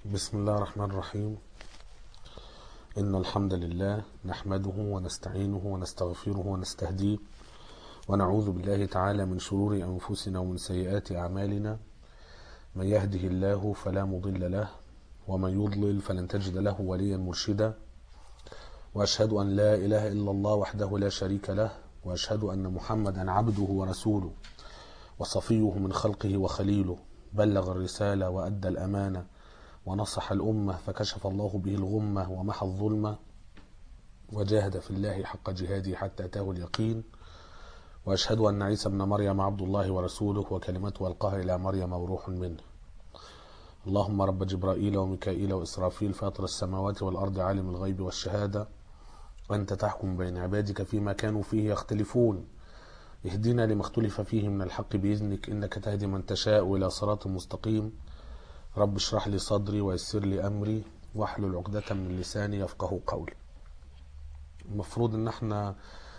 بسم الله الرحمن الرحيم إن الحمد لله نحمده ونستعينه ونستغفره ونستهديه ونعوذ بالله تعالى من شرور أنفسنا ومن سيئات أعمالنا من يهده الله فلا مضل له ومن يضلل فلن تجد له وليا مرشدا وأشهد أن لا إله إلا الله وحده لا شريك له وأشهد أن محمدا عبده ورسوله وصفيه من خلقه وخليله بلغ الرسالة وأدى الأمانة ونصح الأمة فكشف الله به الغمة ومحى الظلمة وجاهد في الله حق جهاده حتى أتاه اليقين وأشهد أن عيسى ابن مريم عبد الله ورسوله وكلمته ألقاها إلى مريم وروح منه اللهم رب جبرائيل وميكائيل وإسرافيل فاطر السماوات والأرض عالم الغيب والشهادة أنت تحكم بين عبادك فيما كانوا فيه يختلفون اهدنا لما اختلف فيه من الحق بإذنك إنك تهدي من تشاء إلى صراط مستقيم رب اشرح لي صدري ويسر لي أمري واحلل عقدة من لساني يفقه قولي المفروض ان احنا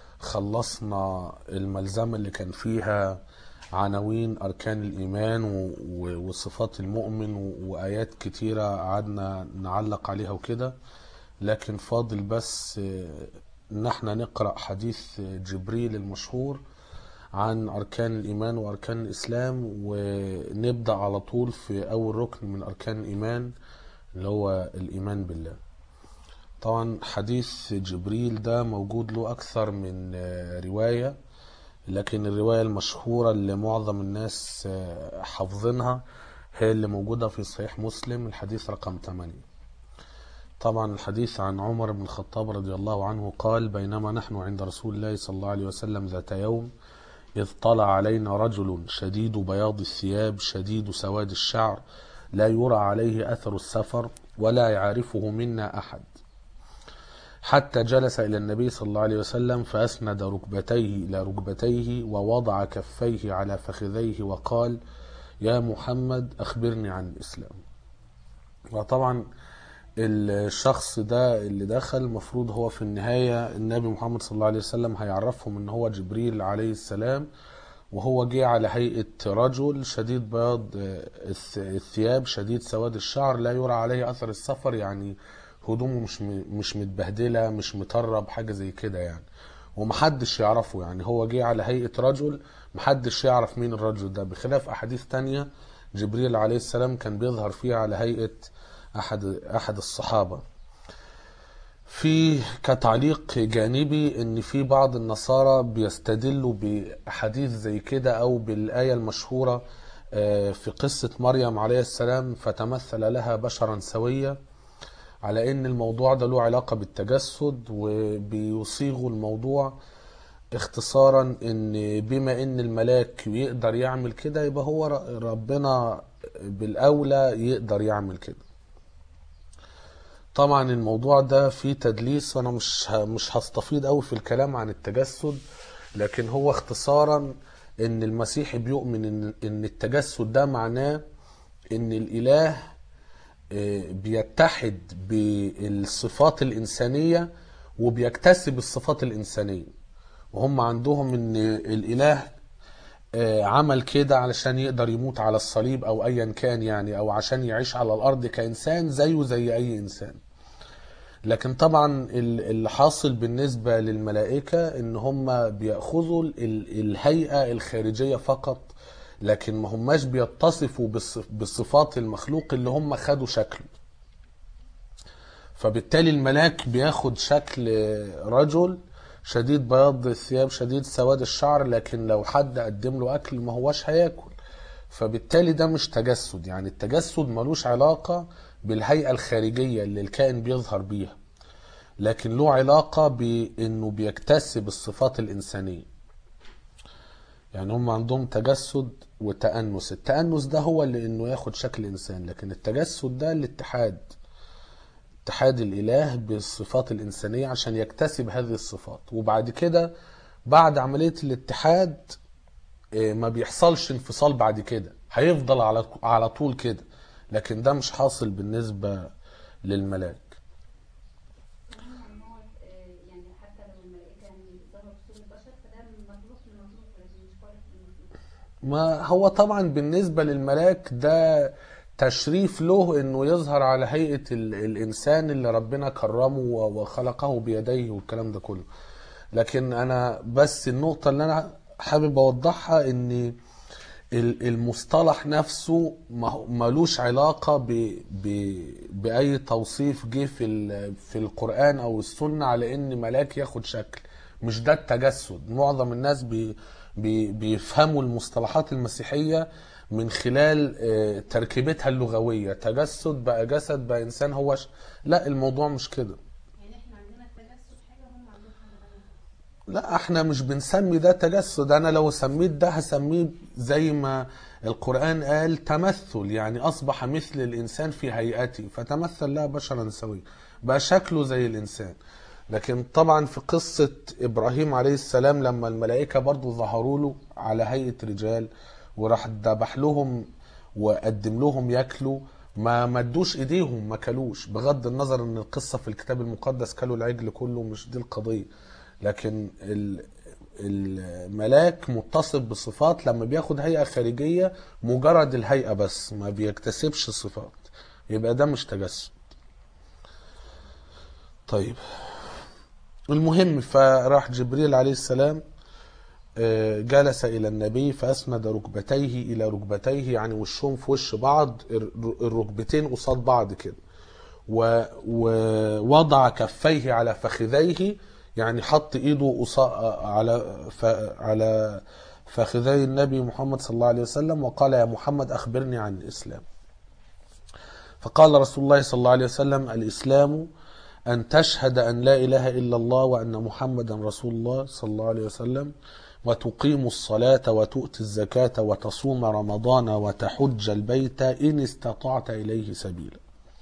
خلصنا الملزمة اللي كان فيها عناوين أركان الإيمان و- و- وصفات المؤمن و- وآيات كتيرة قعدنا نعلق عليها وكده لكن فاضل بس آه، إن احنا نقرأ حديث جبريل المشهور عن أركان الإيمان وأركان الإسلام ونبدأ على طول في أول ركن من أركان الإيمان اللي هو الإيمان بالله طبعا حديث جبريل ده موجود له أكثر من آه، رواية لكن الرواية المشهورة اللي معظم الناس آه، حافظينها هي اللي موجودة في صحيح مسلم الحديث رقم 8 طبعا الحديث عن عمر بن الخطاب رضي الله عنه قال بينما نحن عند رسول الله صلى الله عليه وسلم ذات يوم إذ طلع علينا رجل شديد بياض الثياب شديد سواد الشعر لا يرى عليه أثر السفر ولا يعرفه منا أحد حتى جلس إلى النبي صلى الله عليه وسلم فأسند ركبتيه إلى ركبتيه ووضع كفيه على فخذيه وقال يا محمد أخبرني عن الإسلام وطبعا الشخص ده اللي دخل المفروض هو في النهاية النبي محمد صلى الله عليه وسلم هيعرفهم ان هو جبريل عليه السلام وهو جه على هيئة رجل شديد بياض آه، الث- الثياب شديد سواد الشعر لا يرى عليه أثر السفر يعني هدومه مش م- مش متبهدلة مش مطرب حاجة زي كده يعني ومحدش يعرفه يعني هو جه على هيئة رجل محدش يعرف مين الرجل ده بخلاف أحاديث تانية جبريل عليه السلام كان بيظهر فيها على هيئة أحد أحد الصحابة في كتعليق جانبي ان في بعض النصارى بيستدلوا بحديث زي كده او بالايه المشهوره آه، في قصه مريم عليه السلام فتمثل لها بشرا سويا على ان الموضوع ده له علاقه بالتجسد وبيصيغوا الموضوع اختصارا ان بما ان الملاك يقدر يعمل كده يبقى هو ر- ربنا بالاولى يقدر يعمل كده طبعا الموضوع ده فيه تدليس وانا مش ه- مش هستفيض قوي في الكلام عن التجسد لكن هو اختصارا ان المسيح بيؤمن ان ان التجسد ده معناه ان الاله آه، بيتحد بالصفات الانسانيه وبيكتسب الصفات الانسانيه وهم عندهم ان الاله آه، عمل كده علشان يقدر يموت على الصليب او ايا كان يعني او عشان يعيش على الارض كانسان زيه زي اي انسان لكن طبعا ال- اللي حاصل بالنسبة للملائكة ان هم بيأخذوا ال- الهيئة الخارجية فقط لكن ما هماش بيتصفوا بالصف- بصفات المخلوق اللي هم خدوا شكله فبالتالي الملاك بياخد شكل رجل شديد بياض الثياب شديد سواد الشعر لكن لو حد قدم له اكل ما هواش هياكل فبالتالي ده مش تجسد يعني التجسد ملوش علاقة بالهيئة الخارجية اللي الكائن بيظهر بيها لكن له علاقة بانه بيكتسب الصفات الانسانية يعني هم عندهم تجسد وتأنس التأنس ده هو اللي انه ياخد شكل انسان لكن التجسد ده الاتحاد اتحاد الاله بالصفات الانسانيه عشان يكتسب هذه الصفات وبعد كده بعد عمليه الاتحاد آه، ما بيحصلش انفصال بعد كده هيفضل على على طول كده لكن ده مش حاصل بالنسبه للملاك ان هو آه، يعني حتى لو الملائكه يعني ظهروا في صوره بشر فده مخلوق من مخلوق لكن مش خالق من مخلوق ما هو طبعا بالنسبة للملاك ده تشريف له انه يظهر على هيئة ال- الانسان اللي ربنا كرمه و- وخلقه بيديه والكلام ده كله لكن انا بس النقطة اللي انا حابب اوضحها ان ال- المصطلح نفسه ما هو- ملوش علاقة ب... ب... بأي توصيف جه في ال... في القرآن أو السنة على إن ملاك ياخد شكل مش ده التجسد معظم الناس بي... بي... بيفهموا المصطلحات المسيحية من خلال آه، تركيبتها اللغوية تجسد بقى جسد بقى إنسان هو ش... لا الموضوع مش كده يعني احنا عندنا التجسد حاجه هم عندهم حاجه ثانيه لا احنا مش بنسمي ده تجسد انا لو سميت ده هسميه زي ما القرآن قال تمثل يعني اصبح مثل الانسان في هيئته فتمثل له بشرا سويا بقى شكله زي الانسان لكن طبعا في قصة ابراهيم عليه السلام لما الملائكة برضو ظهروا له على هيئة رجال وراح ذبح لهم وقدم لهم ياكلوا ما مدوش ايديهم ما كلوش بغض النظر ان القصة في الكتاب المقدس كلوا العجل كله مش دي القضية لكن ال- الملاك متصف بصفات لما بياخد هيئة خارجية مجرد الهيئة بس ما بيكتسبش صفات يبقى ده مش تجسد طيب المهم فراح جبريل عليه السلام آه، جلس إلى النبي فأسند ركبتيه إلى ركبتيه يعني وشهم في وش بعض الر- الركبتين قصاد بعض كده و- ووضع كفيه على فخذيه يعني حط ايده قصا- على ف... على فخذي النبي محمد صلى الله عليه وسلم وقال يا محمد اخبرني عن الاسلام فقال رسول الله صلى الله عليه وسلم الاسلام ان تشهد ان لا اله الا الله وان محمدا رسول الله صلى الله عليه وسلم وتقيم الصلاة وتؤتي الزكاة وتصوم رمضان وتحج البيت إن استطعت إليه سبيلا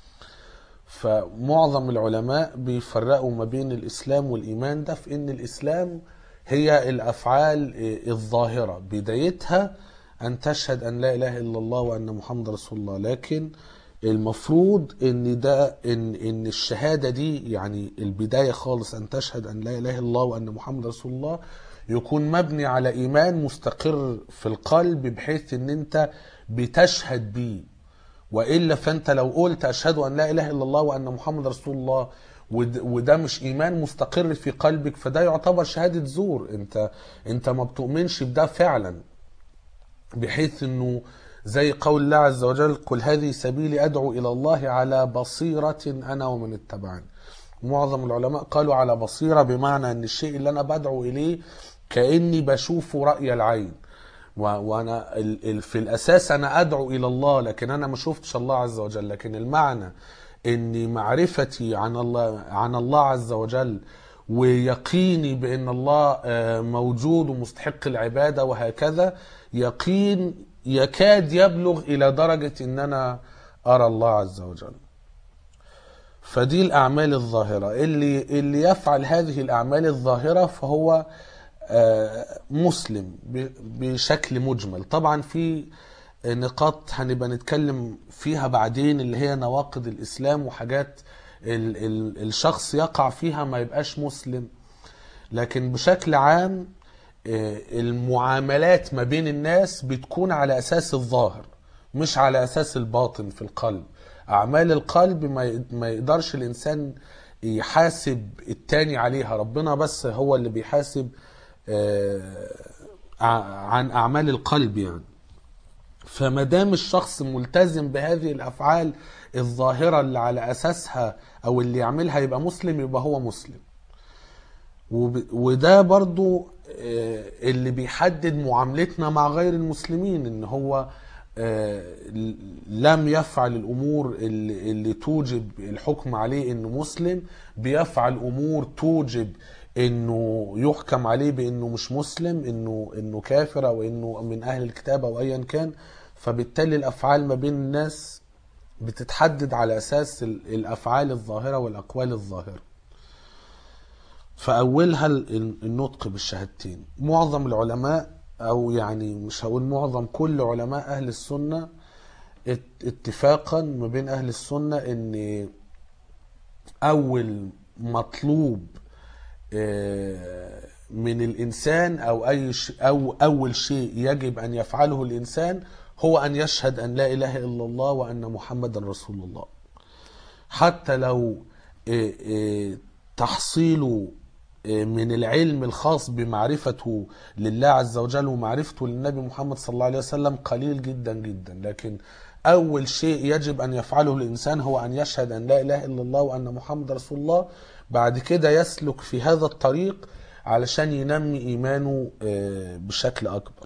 فمعظم العلماء بيفرقوا ما بين الإسلام والإيمان ده في إن الإسلام هي الأفعال الظاهرة بدايتها أن تشهد أن لا إله إلا الله وأن محمد رسول الله لكن المفروض ان ده ان ان الشهاده دي يعني البدايه خالص ان تشهد ان لا اله الا الله وان محمد رسول الله يكون مبني على ايمان مستقر في القلب بحيث ان انت بتشهد بيه والا فانت لو قلت اشهد ان لا اله الا الله وان محمد رسول الله ود- وده مش ايمان مستقر في قلبك فده يعتبر شهاده زور انت انت ما بتؤمنش بده فعلا بحيث انه زي قول الله عز وجل قل هذه سبيلي ادعو الى الله على بصيره انا ومن اتبعني معظم العلماء قالوا على بصيره بمعنى ان الشيء اللي انا بدعو اليه كاني بشوفه راي العين و- وانا ال- ال- في الاساس انا ادعو الى الله لكن انا ما شفتش الله عز وجل لكن المعنى اني معرفتي عن الله عن الله عز وجل ويقيني بان الله آه، موجود ومستحق العباده وهكذا يقين يكاد يبلغ الى درجه ان انا ارى الله عز وجل فدي الأعمال الظاهرة اللي اللي يفعل هذه الأعمال الظاهرة فهو آه، مسلم ب- بشكل مجمل طبعا في نقاط هنبقى نتكلم فيها بعدين اللي هي نواقض الإسلام وحاجات ال ال الشخص يقع فيها ما يبقاش مسلم لكن بشكل عام آه، المعاملات ما بين الناس بتكون على أساس الظاهر مش على أساس الباطن في القلب أعمال القلب ما ي- ما يقدرش الإنسان يحاسب التاني عليها ربنا بس هو اللي بيحاسب آه، ع- عن أعمال القلب يعني فما دام الشخص ملتزم بهذه الافعال الظاهره اللي على اساسها او اللي يعملها يبقى مسلم يبقى هو مسلم وب- وده برضو آه، اللي بيحدد معاملتنا مع غير المسلمين ان هو آه، ل- لم يفعل الامور اللي, اللي توجب الحكم عليه انه مسلم بيفعل امور توجب انه يحكم عليه بانه مش مسلم انه انه كافر او انه من اهل الكتاب او ايا كان فبالتالي الافعال ما بين الناس بتتحدد على اساس ال- الافعال الظاهره والاقوال الظاهره فأولها ال- النطق بالشهادتين معظم العلماء أو يعني مش هقول معظم كل علماء أهل السنة ات- اتفاقا ما بين أهل السنة إن أول مطلوب آه، من الإنسان أو أي ش- أو أول شيء يجب أن يفعله الإنسان هو أن يشهد أن لا إله إلا الله وأن محمدا رسول الله حتى لو إيه، إيه، تحصيله إيه، من العلم الخاص بمعرفته لله عز وجل ومعرفته للنبي محمد صلى الله عليه وسلم قليل جدا جدا لكن أول شيء يجب أن يفعله الإنسان هو أن يشهد أن لا إله إلا الله وأن محمد رسول الله بعد كده يسلك في هذا الطريق علشان ينمي إيمانه آه، بشكل أكبر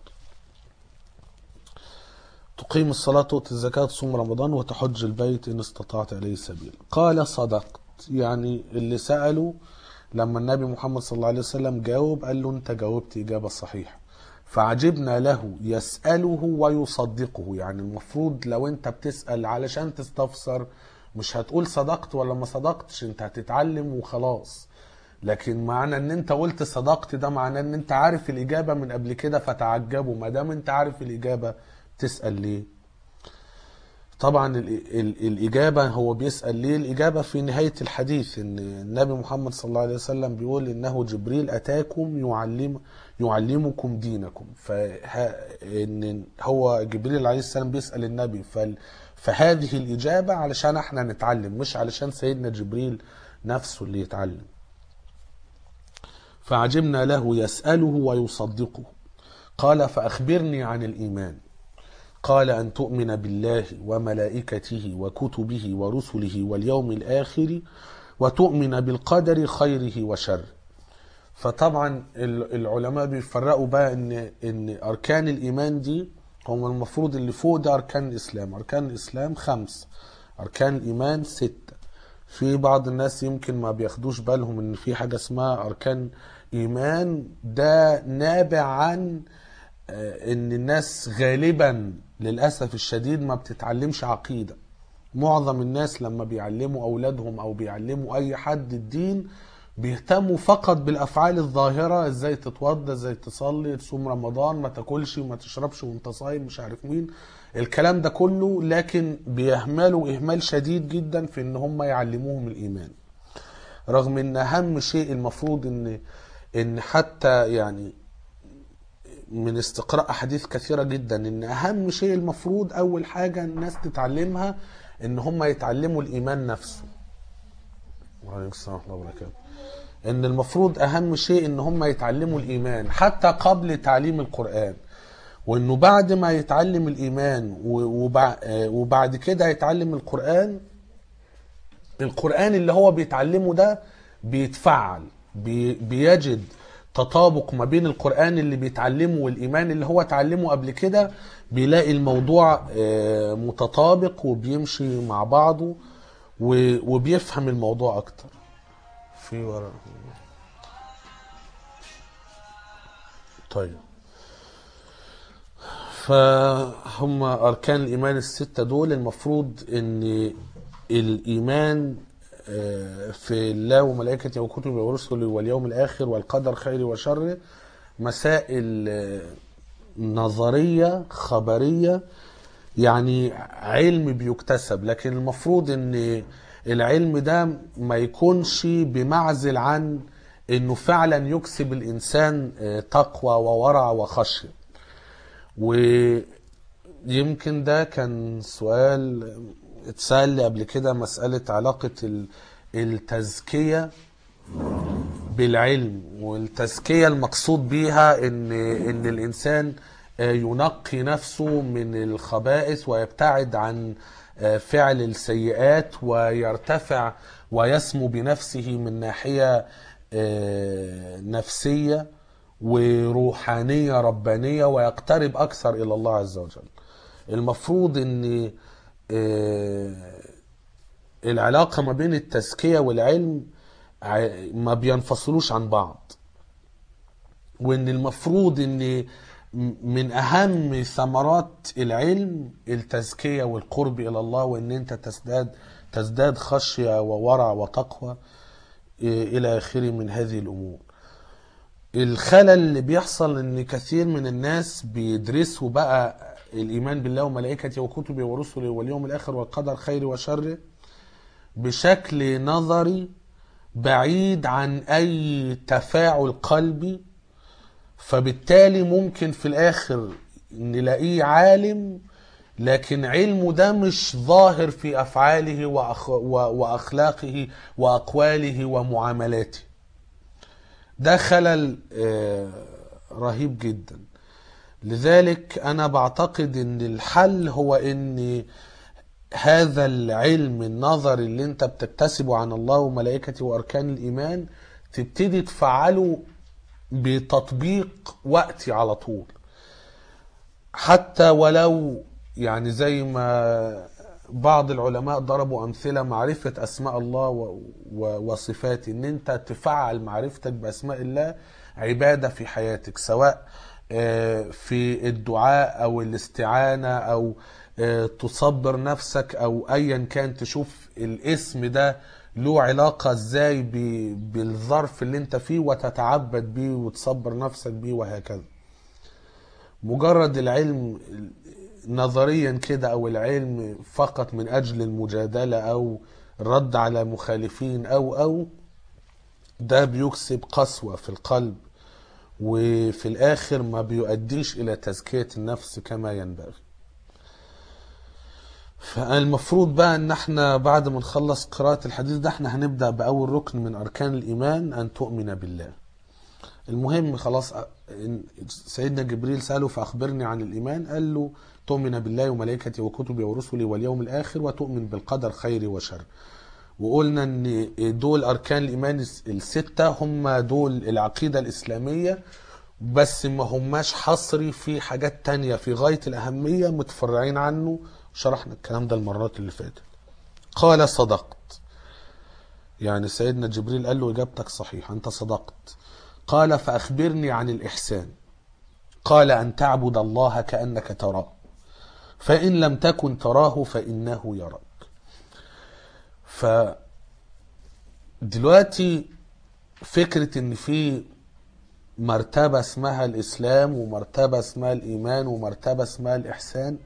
تقيم الصلاة تؤتي الزكاة تصوم رمضان وتحج البيت إن استطعت إليه سبيل قال صدقت يعني اللي سأله لما النبي محمد صلى الله عليه وسلم جاوب قال له أنت جاوبت إجابة صحيحة فعجبنا له يسأله ويصدقه يعني المفروض لو أنت بتسأل علشان تستفسر مش هتقول صدقت ولا ما صدقتش أنت هتتعلم وخلاص لكن معنى ان انت قلت صدقت ده معناه ان انت عارف الاجابه من قبل كده فتعجبوا ما دام انت عارف الاجابه تسال ليه طبعا ال ال الاجابه هو بيسال ليه الاجابه في نهايه الحديث ان النبي محمد صلى الله عليه وسلم بيقول انه جبريل اتاكم يعلم يعلمكم دينكم فان هو جبريل عليه السلام بيسال النبي فال فهذه الاجابه علشان احنا نتعلم مش علشان سيدنا جبريل نفسه اللي يتعلم فعجبنا له يسأله ويصدقه قال فأخبرني عن الإيمان قال أن تؤمن بالله وملائكته وكتبه ورسله واليوم الآخر وتؤمن بالقدر خيره وشره فطبعا ال- العلماء بيفرقوا بقى ان ان اركان الايمان دي هم المفروض اللي فوق ده اركان الاسلام اركان الاسلام خمس اركان الايمان سته في بعض الناس يمكن ما بياخدوش بالهم ان في حاجه اسمها اركان ايمان ده نابع عن آه، ان الناس غالبا للاسف الشديد ما بتتعلمش عقيده معظم الناس لما بيعلموا اولادهم او بيعلموا اي حد الدين بيهتموا فقط بالافعال الظاهره ازاي تتوضى ازاي تصلي تصوم رمضان ما تاكلش وما تشربش وانت صايم مش عارف مين الكلام ده كله لكن بيهملوا اهمال شديد جدا في ان هم يعلموهم الايمان رغم ان اهم شيء المفروض ان ان حتى يعني من استقراء احاديث كثيره جدا ان اهم شيء المفروض اول حاجه الناس تتعلمها ان هم يتعلموا الايمان نفسه وعليكم السلام ورحمه الله وبركاته ان المفروض اهم شيء ان هم يتعلموا الايمان حتى قبل تعليم القران وانه بعد ما يتعلم الايمان و- وبع- آه، وبعد كده يتعلم القران القرآن اللي هو بيتعلمه ده بيتفعل بي بيجد تطابق ما بين القرآن اللي بيتعلمه والإيمان اللي هو اتعلمه قبل كده بيلاقي الموضوع آه، متطابق وبيمشي مع بعضه و- وبيفهم الموضوع أكتر في ورا طيب فهم أركان الإيمان الستة دول المفروض إن الإيمان آه، في الله وملائكته وكتبه ورسله واليوم الآخر والقدر خير وشر مسائل آه، نظرية خبرية يعني علم بيكتسب لكن المفروض ان العلم ده ما يكونش بمعزل عن انه فعلا يكسب الانسان آه، تقوى وورع وخشيه ويمكن ده كان سؤال اتسأل لي قبل كده مسألة علاقة ال- التزكية بالعلم والتزكية المقصود بيها ان ان الانسان آه، ينقي نفسه من الخبائث ويبتعد عن آه، فعل السيئات ويرتفع ويسمو بنفسه من ناحية آه، نفسية وروحانية ربانية ويقترب أكثر إلى الله عز وجل المفروض أن آه، العلاقة ما بين التزكية والعلم ع- ما بينفصلوش عن بعض وان المفروض ان م- من اهم ثمرات العلم التزكيه والقرب الى الله وان انت تزداد تزداد خشيه وورع وتقوى إيه، الى اخره من هذه الامور الخلل اللي بيحصل ان كثير من الناس بيدرسوا بقى الايمان بالله وملائكته وكتبه ورسله واليوم الاخر والقدر خير وشره بشكل نظري بعيد عن اي تفاعل قلبي فبالتالي ممكن في الاخر نلاقيه عالم لكن علمه ده مش ظاهر في أفعاله وأخ... و... وأخلاقه وأقواله ومعاملاته ده خلل آه، رهيب جدا لذلك أنا بعتقد أن الحل هو أن هذا العلم النظري اللي انت بتكتسبه عن الله وملائكته وأركان الإيمان تبتدي تفعله بتطبيق وقتي على طول حتى ولو يعني زي ما بعض العلماء ضربوا أمثلة معرفة أسماء الله و- و- وصفاته إن أنت تفعل معرفتك بأسماء الله عبادة في حياتك سواء آه، في الدعاء أو الاستعانة أو آه، تصبر نفسك أو أيا كان تشوف الاسم ده له علاقة ازاي ب- بالظرف اللي انت فيه وتتعبد بيه وتصبر نفسك بيه وهكذا مجرد العلم نظريا كده او العلم فقط من اجل المجادلة او الرد على مخالفين او او ده بيكسب قسوة في القلب وفي الاخر ما بيؤديش الى تزكية النفس كما ينبغي فالمفروض بقى ان احنا بعد ما نخلص قراءة الحديث ده احنا هنبدأ بأول ركن من أركان الإيمان أن تؤمن بالله المهم خلاص أ- إن- سيدنا جبريل سأله فأخبرني عن الإيمان قال له تؤمن بالله وملائكته وكتبه ورسله واليوم الآخر وتؤمن بالقدر خير وشر وقلنا ان دول اركان الايمان الس- الستة هم دول العقيدة الاسلامية بس ما هماش حصري في حاجات تانية في غاية الاهمية متفرعين عنه شرحنا الكلام ده المرات اللي فاتت قال صدقت يعني سيدنا جبريل قال له اجابتك صحيحة انت صدقت قال فاخبرني عن الاحسان قال ان تعبد الله كانك تراه فان لم تكن تراه فانه يراك ف دلوقتي فكرة ان في مرتبة اسمها الاسلام ومرتبة اسمها الايمان ومرتبة اسمها الاحسان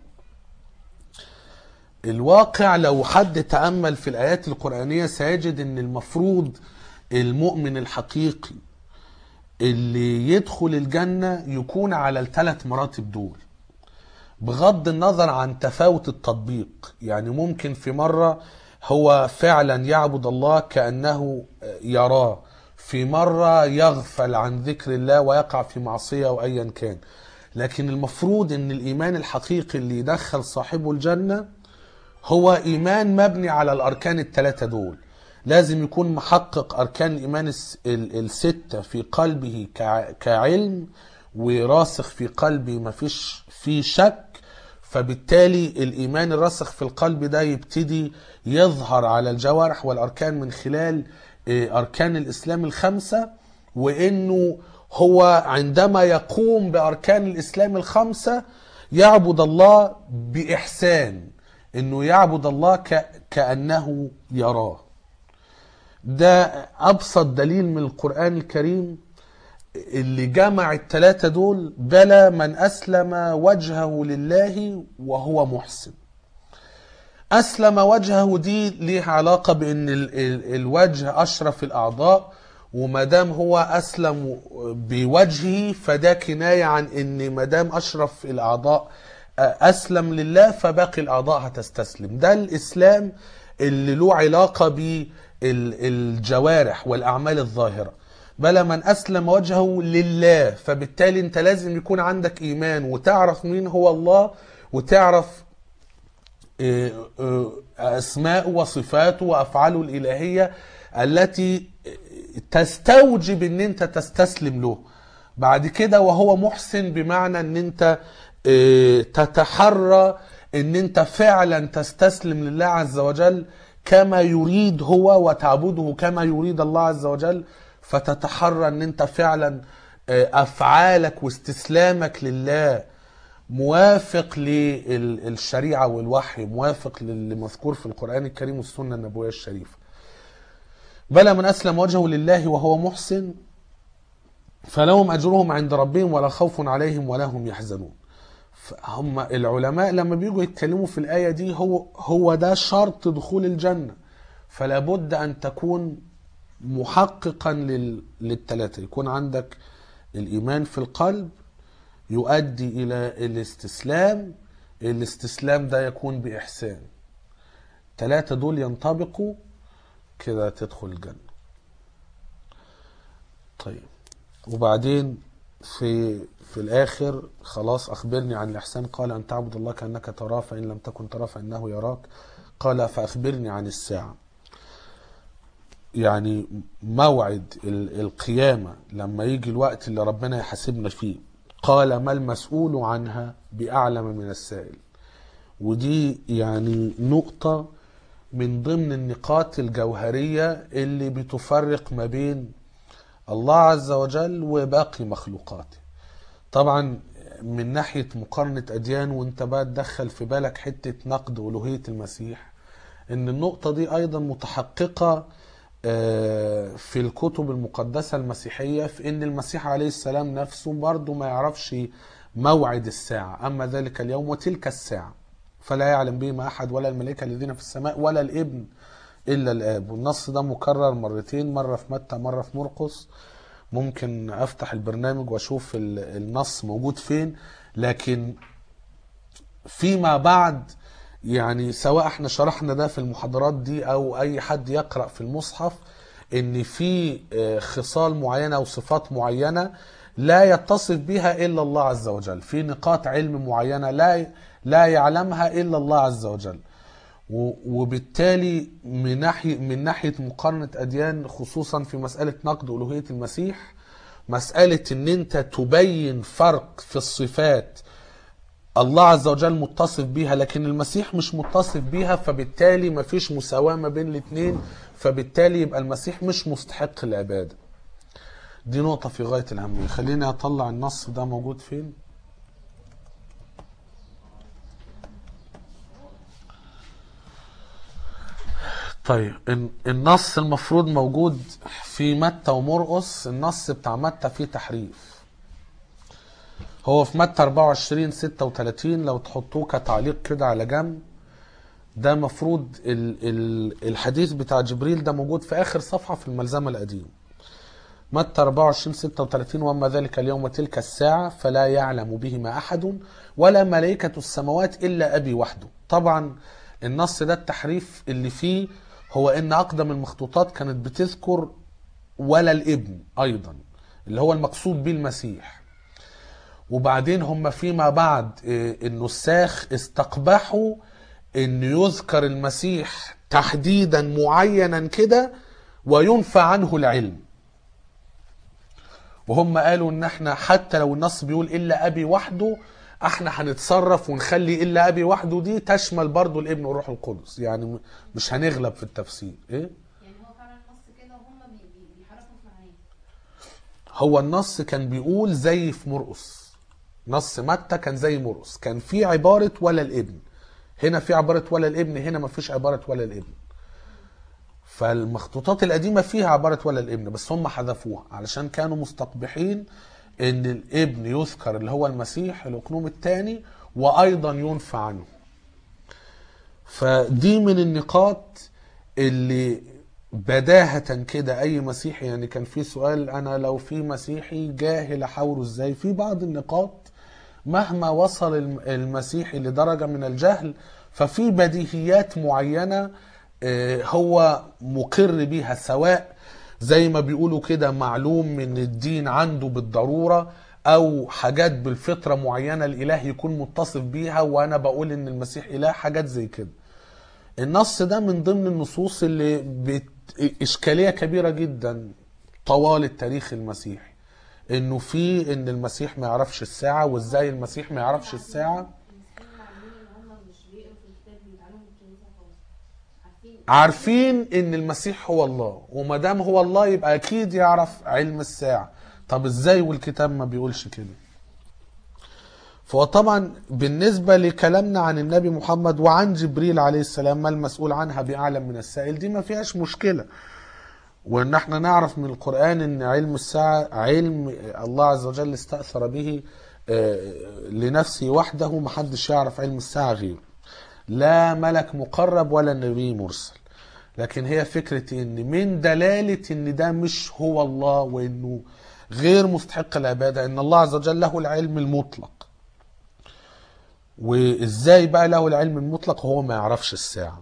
الواقع لو حد تأمل في الآيات القرآنية سيجد ان المفروض المؤمن الحقيقي اللي يدخل الجنة يكون على الثلاث مراتب دول بغض النظر عن تفاوت التطبيق يعني ممكن في مرة هو فعلا يعبد الله كأنه يراه في مرة يغفل عن ذكر الله ويقع في معصية أو أيا كان لكن المفروض ان الإيمان الحقيقي اللي يدخل صاحبه الجنة هو إيمان مبني على الأركان الثلاثة دول لازم يكون محقق أركان الإيمان الس- ال- الستة في قلبه كع- كعلم وراسخ في قلبه مفيش فيه شك فبالتالي الإيمان الراسخ في القلب ده يبتدي يظهر على الجوارح والأركان من خلال آه، أركان الإسلام الخمسة وإنه هو عندما يقوم بأركان الإسلام الخمسة يعبد الله بإحسان إنه يعبد الله ك... كأنه يراه ده أبسط دليل من القرآن الكريم اللي جمع التلاتة دول بلى من أسلم وجهه لله وهو محسن أسلم وجهه دي ليها علاقة بأن ال- ال- الوجه أشرف الأعضاء وما دام هو أسلم بوجهه فده كناية عن أن ما دام أشرف الأعضاء أسلم لله فباقي الأعضاء هتستسلم ده الإسلام اللي له علاقة بالجوارح والأعمال الظاهرة بل من أسلم وجهه لله فبالتالي أنت لازم يكون عندك إيمان وتعرف مين هو الله وتعرف أسماء وصفاته وأفعاله الإلهية التي تستوجب أن أنت تستسلم له بعد كده وهو محسن بمعنى أن أنت تتحرى أن أنت فعلا تستسلم لله عز وجل كما يريد هو وتعبده كما يريد الله عز وجل فتتحرى أن أنت فعلا أفعالك واستسلامك لله موافق للشريعة والوحي موافق للمذكور في القرآن الكريم والسنة النبوية الشريفة بلى من أسلم وجهه لله وهو محسن فلهم أجرهم عند ربهم ولا خوف عليهم ولا هم يحزنون هم العلماء لما بيجوا يتكلموا في الآية دي هو هو ده شرط دخول الجنة فلا بد أن تكون محققا للثلاثة يكون عندك الإيمان في القلب يؤدي إلى الاستسلام الاستسلام ده يكون بإحسان ثلاثة دول ينطبقوا كده تدخل الجنة طيب وبعدين في في الآخر خلاص أخبرني عن الإحسان قال أن تعبد الله كأنك تراه فإن لم تكن تراه فإنه يراك قال فأخبرني عن الساعة يعني موعد ال- القيامة لما يجي الوقت اللي ربنا يحاسبنا فيه قال ما المسؤول عنها بأعلم من السائل ودي يعني نقطة من ضمن النقاط الجوهرية اللي بتفرق ما بين الله عز وجل وباقي مخلوقاته طبعا من ناحية مقارنة أديان وانت بقى تدخل في بالك حتة نقد ألوهية المسيح ان النقطة دي ايضا متحققة آه، في الكتب المقدسة المسيحية في ان المسيح عليه السلام نفسه برضه ما يعرفش موعد الساعة اما ذلك اليوم وتلك الساعة فلا يعلم بهما احد ولا الملائكة الذين في السماء ولا الابن الا الاب والنص ده مكرر مرتين مرة في متى مرة في مرقس ممكن افتح البرنامج واشوف ال- النص موجود فين لكن فيما بعد يعني سواء احنا شرحنا ده في المحاضرات دي او اي حد يقرأ في المصحف ان في آه، خصال معينة وصفات معينة لا يتصف بها الا الله عز وجل في نقاط علم معينة لا لا يعلمها الا الله عز وجل و- وبالتالي من ناحية من ناحية مقارنة أديان خصوصا في مسألة نقد ألوهية المسيح مسألة إن أنت تبين فرق في الصفات الله عز وجل متصف بيها لكن المسيح مش متصف بيها فبالتالي مفيش مساواة ما بين الاتنين فبالتالي يبقى المسيح مش مستحق العبادة دي نقطة في غاية الأهمية خليني أطلع النص ده موجود فين طيب الن- النص المفروض موجود في متى ومرقس النص بتاع متى فيه تحريف هو في متى 24 36 لو تحطوه كتعليق كده على جنب ده مفروض ال ال الحديث بتاع جبريل ده موجود في اخر صفحه في الملزمه القديم متى 24 36 واما ذلك اليوم وتلك الساعه فلا يعلم بهما احد ولا ملائكه السماوات الا ابي وحده طبعا النص ده التحريف اللي فيه هو ان اقدم المخطوطات كانت بتذكر ولا الابن ايضا اللي هو المقصود به المسيح وبعدين هم فيما بعد آه، النساخ استقبحوا ان يذكر المسيح تحديدا معينا كده وينفى عنه العلم وهم قالوا ان احنا حتى لو النص بيقول الا ابي وحده احنا هنتصرف ونخلي الا ابي وحده دي تشمل برضو الابن والروح القدس يعني م- مش هنغلب في التفسير ايه يعني هو فعلا نص كده وهم بي- بي- بيحرفوا في معناه هو النص كان بيقول زي في مرقس نص متى كان زي مرقس كان في عبارة ولا الابن هنا في عبارة ولا الابن هنا ما فيش عبارة ولا الابن فالمخطوطات القديمة فيها عبارة ولا الابن بس هم حذفوها علشان كانوا مستقبحين ان الابن يذكر اللي هو المسيح الاقنوم الثاني وايضا ينفى عنه فدي من النقاط اللي بداهة كده أي مسيحي يعني كان في سؤال أنا لو في مسيحي جاهل أحاوره إزاي في بعض النقاط مهما وصل الم- المسيحي لدرجة من الجهل ففي بديهيات معينة آه، هو مقر بيها سواء زي ما بيقولوا كده معلوم من الدين عنده بالضرورة أو حاجات بالفطرة معينة الإله يكون متصف بيها وأنا بقول إن المسيح إله حاجات زي كده النص ده من ضمن النصوص اللي بت... إشكالية كبيرة جدا طوال التاريخ المسيحي إنه في إن المسيح ما يعرفش الساعة وإزاي المسيح ما يعرفش الساعة المسيحيين عاملين ان هم مش بيقروا في الكتاب بيتعلموا من الكنيسه خالص عارفين عارفين ان المسيح هو الله وما دام هو الله يبقى اكيد يعرف علم الساعه طب ازاي والكتاب ما بيقولش كده فهو طبعا بالنسبه لكلامنا عن النبي محمد وعن جبريل عليه السلام ما المسؤول عنها باعلم من السائل دي ما فيهاش مشكله وان احنا نعرف من القران ان علم الساعه علم الله عز وجل استاثر به آه، لنفسه وحده محدش يعرف علم الساعه غيره لا ملك مقرب ولا نبي مرسل لكن هي فكرة ان من دلالة ان ده مش هو الله وانه غير مستحق العبادة ان الله عز وجل له العلم المطلق وازاي بقى له العلم المطلق هو ما يعرفش الساعة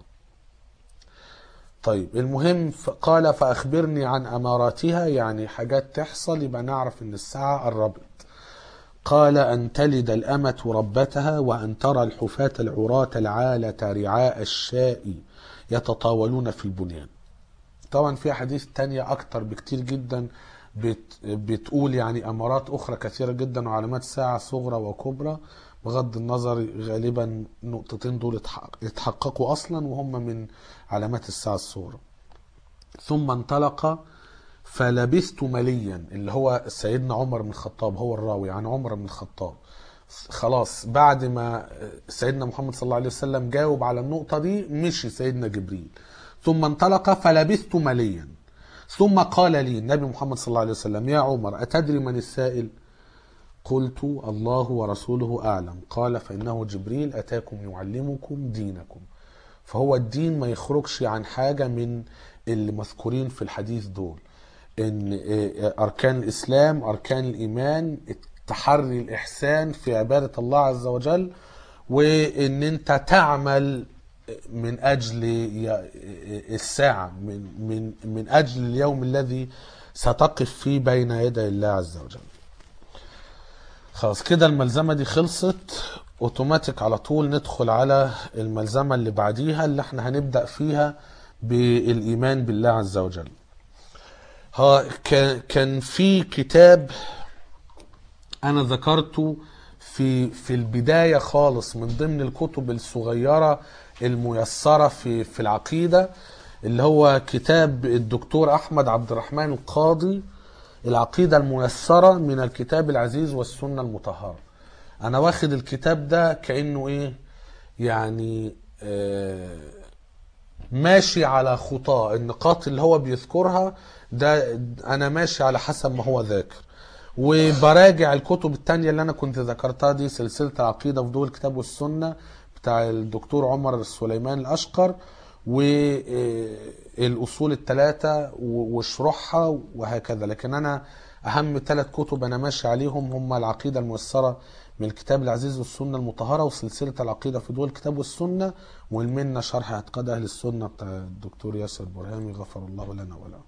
طيب المهم ف- قال فأخبرني عن أماراتها يعني حاجات تحصل يبقى نعرف إن الساعة قربت قال أن تلد الأمة ربتها وأن ترى الحفاة العراة العالة رعاء الشاء يتطاولون في البنيان طبعا في حديث تانية أكتر بكتير جدا بت بتقول يعني أمارات أخرى كثيرة جدا وعلامات ساعة صغرى وكبرى بغض النظر غالبا النقطتين دول اتحقق- اتحققوا أصلا وهم من علامات الساعة الصغرى ثم انطلق فلبثت مليا اللي هو سيدنا عمر بن الخطاب هو الراوي عن عمر بن الخطاب خلاص بعد ما سيدنا محمد صلى الله عليه وسلم جاوب على النقطة دي مشي سيدنا جبريل ثم انطلق فلبثت مليا ثم قال لي النبي محمد صلى الله عليه وسلم يا عمر أتدري من السائل قلت الله ورسوله أعلم قال فإنه جبريل أتاكم يعلمكم دينكم فهو الدين ما يخرجش عن حاجة من اللي مذكورين في الحديث دول ان اركان الاسلام اركان الايمان تحري الاحسان في عباده الله عز وجل وان انت تعمل من اجل ي- الساعه من من من اجل اليوم الذي ستقف فيه بين يدي الله عز وجل خلاص كده الملزمه دي خلصت اوتوماتيك على طول ندخل على الملزمه اللي بعديها اللي احنا هنبدا فيها بالايمان بالله عز وجل ها كان كان في كتاب انا ذكرته في في البدايه خالص من ضمن الكتب الصغيره الميسره في في العقيده اللي هو كتاب الدكتور احمد عبد الرحمن القاضي العقيده الميسره من الكتاب العزيز والسنه المطهره انا واخد الكتاب ده كانه ايه يعني آه ماشي على خطاه النقاط اللي هو بيذكرها ده انا ماشي على حسب ما هو ذاكر وبراجع الكتب التانية اللي انا كنت ذكرتها دي سلسلة العقيدة في ضوء الكتاب والسنة بتاع الدكتور عمر سليمان الاشقر والاصول الثلاثة وشروحها وهكذا لكن انا اهم ثلاث كتب انا ماشي عليهم هم العقيدة الميسرة من الكتاب العزيز والسنة المطهرة وسلسلة العقيدة في ضوء الكتاب والسنة والمنة شرح اعتقاد أهل السنة بتاع الدكتور ياسر برهامي غفر الله لنا وله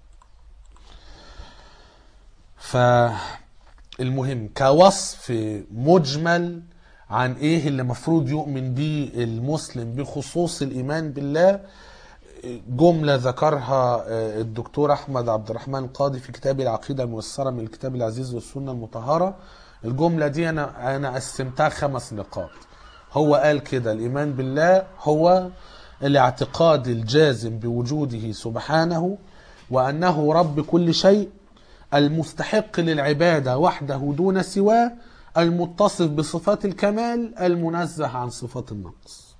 فالمهم كوصف مجمل عن ايه اللي مفروض يؤمن به المسلم بخصوص الايمان بالله جملة ذكرها الدكتور أحمد عبد الرحمن القاضي في كتاب العقيدة الميسرة من الكتاب العزيز والسنة المطهرة الجملة دي أنا أنا قسمتها خمس نقاط هو قال كده الإيمان بالله هو الاعتقاد الجازم بوجوده سبحانه وأنه رب كل شيء المستحق للعبادة وحده دون سواه المتصف بصفات الكمال المنزه عن صفات النقص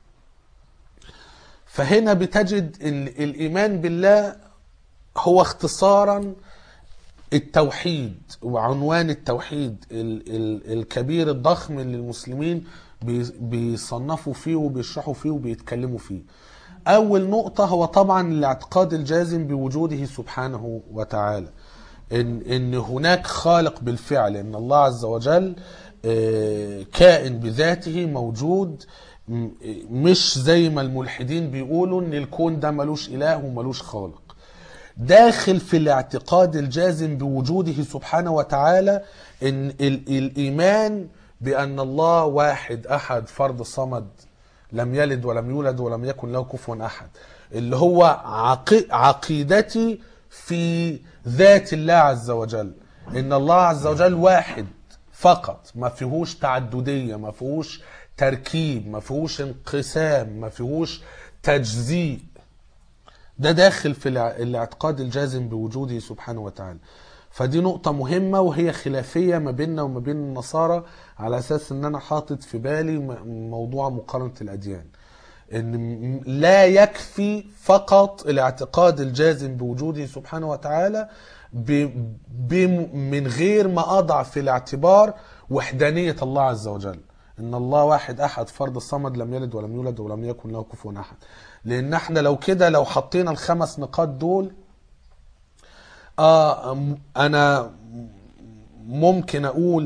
فهنا بتجد ان الايمان بالله هو اختصارا التوحيد وعنوان التوحيد ال ال الكبير الضخم اللي المسلمين بيصنفوا فيه وبيشرحوا فيه وبيتكلموا فيه اول نقطة هو طبعا الاعتقاد الجازم بوجوده سبحانه وتعالى ان ان هناك خالق بالفعل ان الله عز وجل كائن بذاته موجود مش زي ما الملحدين بيقولوا ان الكون ده ملوش اله وملوش خالق داخل في الاعتقاد الجازم بوجوده سبحانه وتعالى ان الايمان بان الله واحد احد فرد صمد لم يلد ولم يولد ولم يكن له كفوا احد اللي هو عقي عقيدتي في ذات الله عز وجل ان الله عز وجل واحد فقط ما فيهوش تعددية ما فيهوش تركيب ما فيهوش انقسام ما فيهوش تجزيء ده داخل في الاعتقاد الجازم بوجوده سبحانه وتعالى فدي نقطة مهمة وهي خلافية ما بيننا وما بين النصارى على أساس إن أنا حاطط في بالي موضوع مقارنة الأديان إن لا يكفي فقط الاعتقاد الجازم بوجوده سبحانه وتعالى ب ب من غير ما أضع في الاعتبار وحدانية الله عز وجل ان الله واحد احد فرد الصمد لم يلد ولم يولد ولم يكن له كفوا احد لان احنا لو كده لو حطينا الخمس نقاط دول آه انا ممكن اقول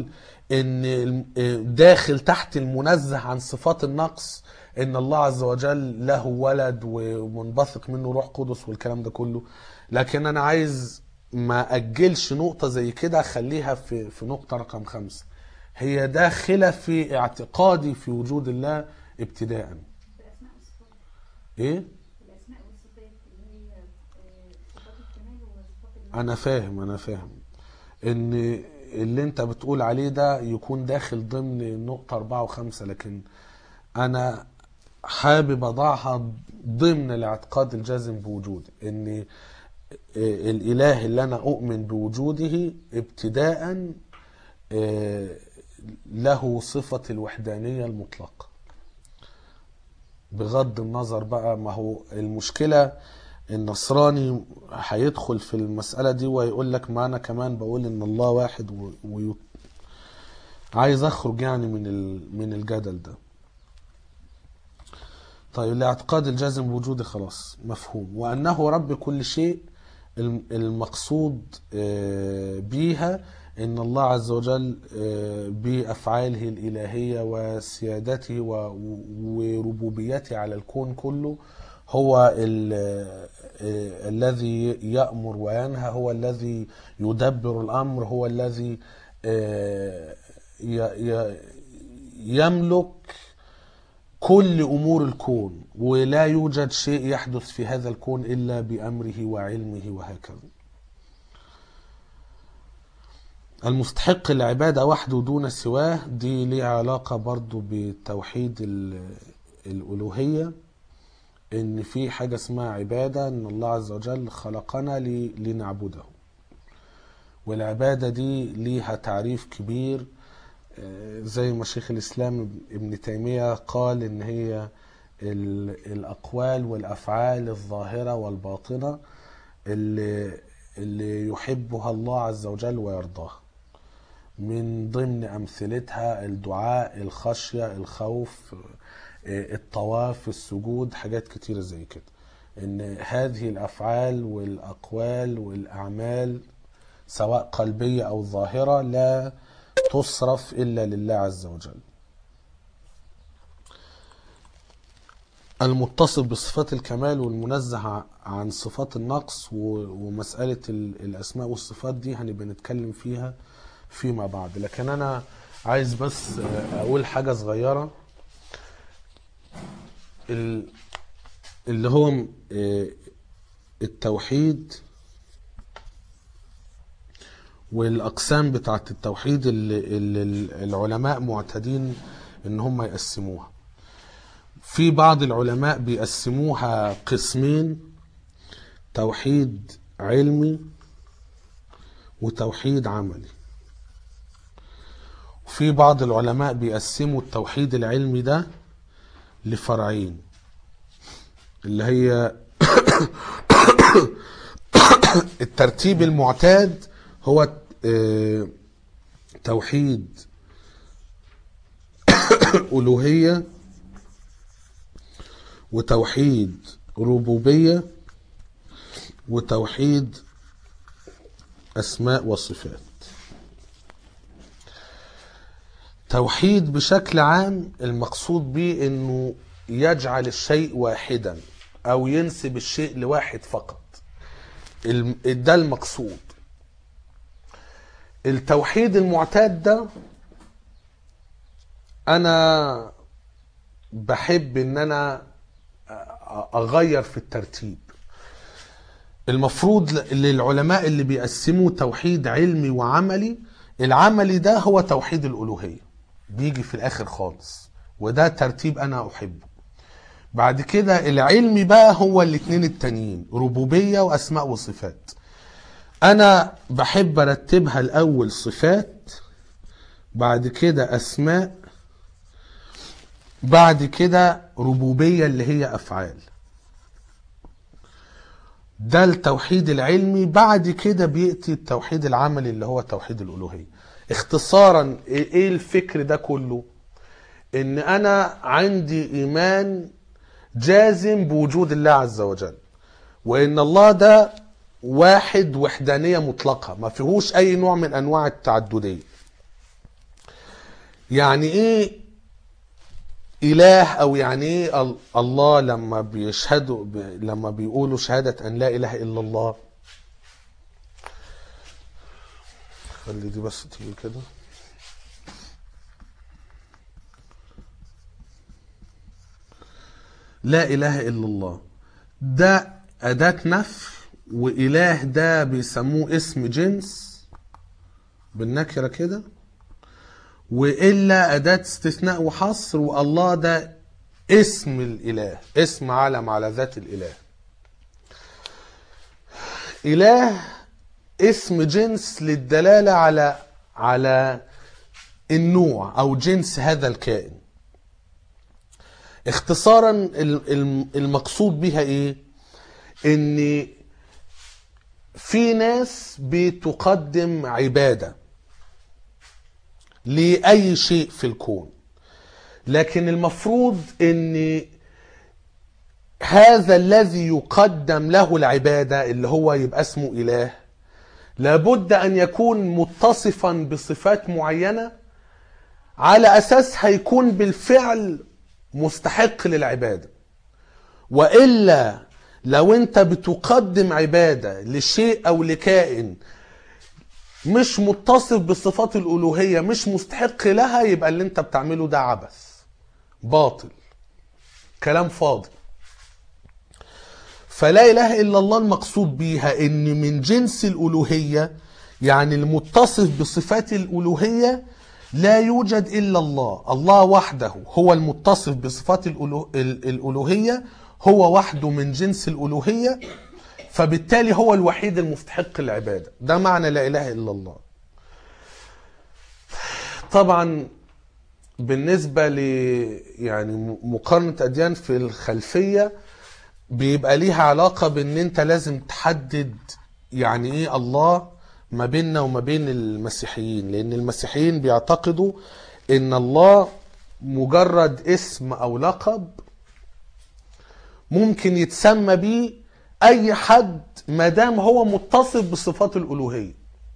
ان الم- داخل تحت المنزه عن صفات النقص ان الله عز وجل له ولد ومنبثق منه روح قدس والكلام ده كله لكن انا عايز ما اجلش نقطة زي كده اخليها في في نقطة رقم خمسة هي داخلة في اعتقادي في وجود الله ابتداء الاسماء والصفات ايه الاسماء والصفات اللي هي آه، صفات الكمال وصفات المال انا فاهم انا فاهم ان اللي انت بتقول عليه ده يكون داخل ضمن نقطة أربعة وخمسة لكن أنا حابب أضعها ضمن الاعتقاد الجازم بوجوده إن الإله اللي أنا أؤمن بوجوده ابتداء آه، له صفة الوحدانية المطلقة بغض النظر بقى ما هو المشكلة النصراني هيدخل في المسألة دي ويقول لك ما أنا كمان بقول إن الله واحد و... و... عايز أخرج يعني من ال... من الجدل ده طيب الاعتقاد الجازم بوجوده خلاص مفهوم وأنه رب كل شيء الم- المقصود آه، بيها ان الله عز وجل آه، بافعاله الالهيه وسيادته و- وربوبيته على الكون كله هو ال- آه، الذي يامر وينهى هو الذي يدبر الامر هو الذي آه، ي- ي- يملك كل امور الكون ولا يوجد شيء يحدث في هذا الكون الا بامره وعلمه وهكذا المستحق العبادة وحده دون سواه دي ليها علاقة برضو بتوحيد ال- الألوهية إن في حاجة اسمها عبادة إن الله عز وجل خلقنا ل- لنعبده والعبادة دي ليها تعريف كبير آه، زي ما شيخ الإسلام ابن تيمية قال إن هي ال- الأقوال والأفعال الظاهرة والباطنة اللي, اللي يحبها الله عز وجل ويرضاها من ضمن أمثلتها الدعاء الخشية الخوف آه، الطواف السجود حاجات كتيرة زي كده إن هذه الأفعال والأقوال والأعمال سواء قلبية أو ظاهرة لا تصرف إلا لله عز وجل المتصف بصفات الكمال والمنزه عن صفات النقص و- ومسألة ال- الأسماء والصفات دي هنبقى نتكلم فيها فيما بعد لكن أنا عايز بس أقول حاجة صغيرة ال- اللي هو م- آه، التوحيد والأقسام بتاعت التوحيد اللي, اللي العلماء معتادين إن هم يقسموها في بعض العلماء بيقسموها قسمين توحيد علمي وتوحيد عملي وفي بعض العلماء بيقسموا التوحيد العلمي ده لفرعين اللي هي الترتيب المعتاد هو آه، توحيد ألوهية وتوحيد ربوبية وتوحيد أسماء وصفات توحيد بشكل عام المقصود به انه يجعل الشيء واحدا او ينسب الشيء لواحد فقط الم- ده المقصود التوحيد المعتاد ده انا بحب ان انا اغير في الترتيب المفروض ل- للعلماء اللي بيقسموا توحيد علمي وعملي العملي ده هو توحيد الالوهيه بيجي في الاخر خالص وده ترتيب انا احبه بعد كده العلمي بقى هو الاتنين التانيين ربوبيه واسماء وصفات انا بحب ارتبها الاول صفات بعد كده اسماء بعد كده ربوبيه اللي هي افعال ده التوحيد العلمي بعد كده بيأتي التوحيد العملي اللي هو توحيد الألوهية اختصارا ايه إيه الفكر ده كله ان انا عندي ايمان جازم بوجود الله عز وجل وان الله ده واحد وحدانية مطلقة ما فيهوش اي نوع من انواع التعددية يعني ايه اله او يعني ايه ال- الله لما بيشهدوا ب- لما بيقولوا شهادة ان لا اله الا الله خلي دي بس تيجي كده لا اله الا الله ده اداة نفي واله ده بيسموه اسم جنس بالنكرة كده وإلا أداة استثناء وحصر والله ده اسم الإله اسم علم على ذات الإله إله اسم جنس للدلالة على على النوع أو جنس هذا الكائن اختصارا ال- الم- المقصود بها ايه ان في ناس بتقدم عباده لأي شيء في الكون لكن المفروض ان هذا الذي يقدم له العبادة اللي هو يبقى اسمه إله لابد أن يكون متصفا بصفات معينة على أساس هيكون بالفعل مستحق للعبادة وإلا لو أنت بتقدم عبادة لشيء أو لكائن مش متصف بصفات الألوهية مش مستحق لها يبقى اللي انت بتعمله ده عبث باطل كلام فاضي فلا إله إلا الله المقصود بيها إن من جنس الألوهية يعني المتصف بصفات الألوهية لا يوجد إلا الله الله وحده هو المتصف بصفات الألو... ال- الألوهية هو وحده من جنس الألوهية فبالتالي هو الوحيد المستحق العبادة ده معنى لا إله إلا الله طبعا بالنسبة ل يعني مقارنة أديان في الخلفية بيبقى ليها علاقة بأن أنت لازم تحدد يعني إيه الله ما بيننا وما بين المسيحيين لأن المسيحيين بيعتقدوا أن الله مجرد اسم أو لقب ممكن يتسمى بيه اي حد ما دام هو متصف بصفات الالوهيه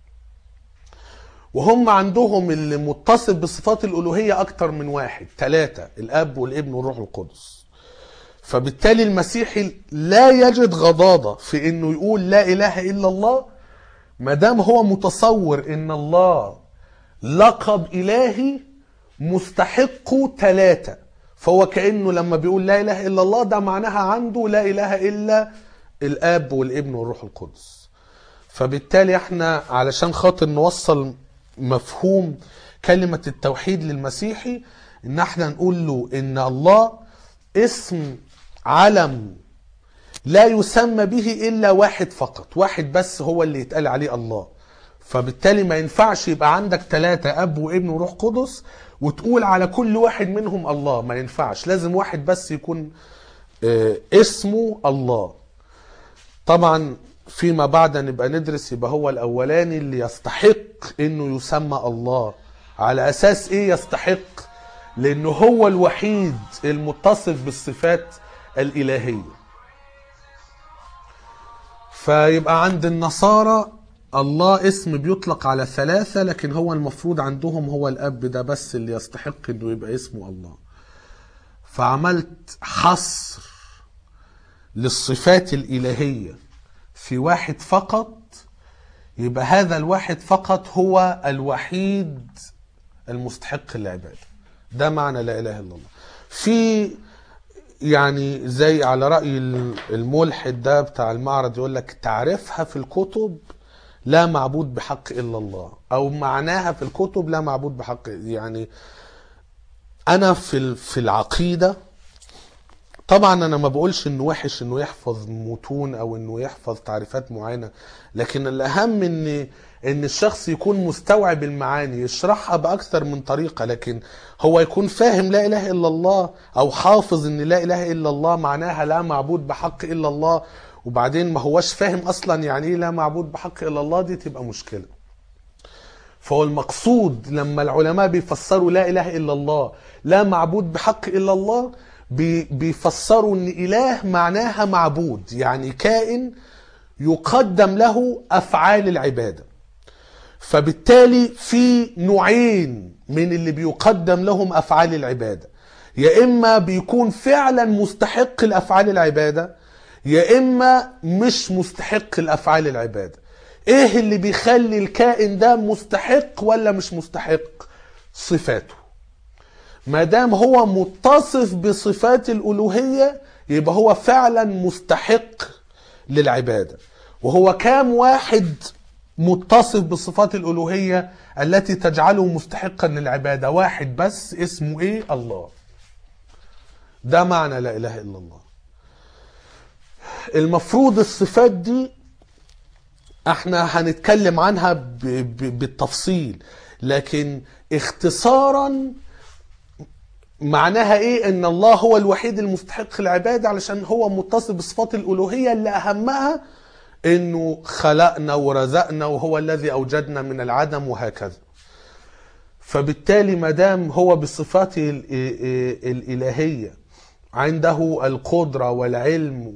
وهم عندهم اللي متصف بصفات الالوهيه اكتر من واحد ثلاثه الاب والابن والروح القدس فبالتالي المسيحي لا يجد غضاضه في انه يقول لا اله الا الله ما دام هو متصور ان الله لقب الهي مستحقه ثلاثه فهو كانه لما بيقول لا اله الا الله ده معناها عنده لا اله الا الاب والابن والروح القدس فبالتالي احنا علشان خاطر نوصل مفهوم كلمة التوحيد للمسيحي ان احنا نقول له ان الله اسم علم لا يسمى به الا واحد فقط واحد بس هو اللي يتقال عليه الله فبالتالي ما ينفعش يبقى عندك ثلاثة اب وابن وروح قدس وتقول على كل واحد منهم الله ما ينفعش لازم واحد بس يكون اه اسمه الله طبعا فيما بعد نبقى ندرس يبقى هو الاولاني اللي يستحق انه يسمى الله على اساس ايه يستحق لانه هو الوحيد المتصف بالصفات الالهيه فيبقى عند النصارى الله اسم بيطلق على ثلاثة لكن هو المفروض عندهم هو الأب ده بس اللي يستحق إنه يبقى اسمه الله فعملت حصر للصفات الإلهية في واحد فقط يبقى هذا الواحد فقط هو الوحيد المستحق للعبادة ده معنى لا إله إلا الله في يعني زي على رأي الملحد ده بتاع المعرض يقول لك تعرفها في الكتب لا معبود بحق إلا الله أو معناها في الكتب لا معبود بحق يعني أنا في في العقيدة طبعا انا ما بقولش انه وحش انه يحفظ متون او انه يحفظ تعريفات معينه لكن الاهم ان ان الشخص يكون مستوعب المعاني يشرحها باكثر من طريقه لكن هو يكون فاهم لا اله الا الله او حافظ ان لا اله الا الله معناها لا معبود بحق الا الله وبعدين ما هوش فاهم اصلا يعني ايه لا معبود بحق الا الله دي تبقى مشكله فهو المقصود لما العلماء بيفسروا لا اله الا الله لا معبود بحق الا الله بيفسروا ان اله معناها معبود يعني كائن يقدم له افعال العباده فبالتالي في نوعين من اللي بيقدم لهم افعال العباده يا اما بيكون فعلا مستحق الافعال العباده يا اما مش مستحق الافعال العباده ايه اللي بيخلي الكائن ده مستحق ولا مش مستحق صفاته ما دام هو متصف بصفات الالوهيه يبقى هو فعلا مستحق للعباده وهو كام واحد متصف بصفات الالوهيه التي تجعله مستحقا للعباده واحد بس اسمه ايه الله ده معنى لا اله الا الله المفروض الصفات دي احنا هنتكلم عنها ب- ب- بالتفصيل لكن اختصارا معناها ايه ان الله هو الوحيد المستحق العباده علشان هو متصف بصفات الالوهيه اللي اهمها انه خلقنا ورزقنا وهو الذي اوجدنا من العدم وهكذا فبالتالي ما دام هو بصفاته ال- ال- الالهيه عنده القدره والعلم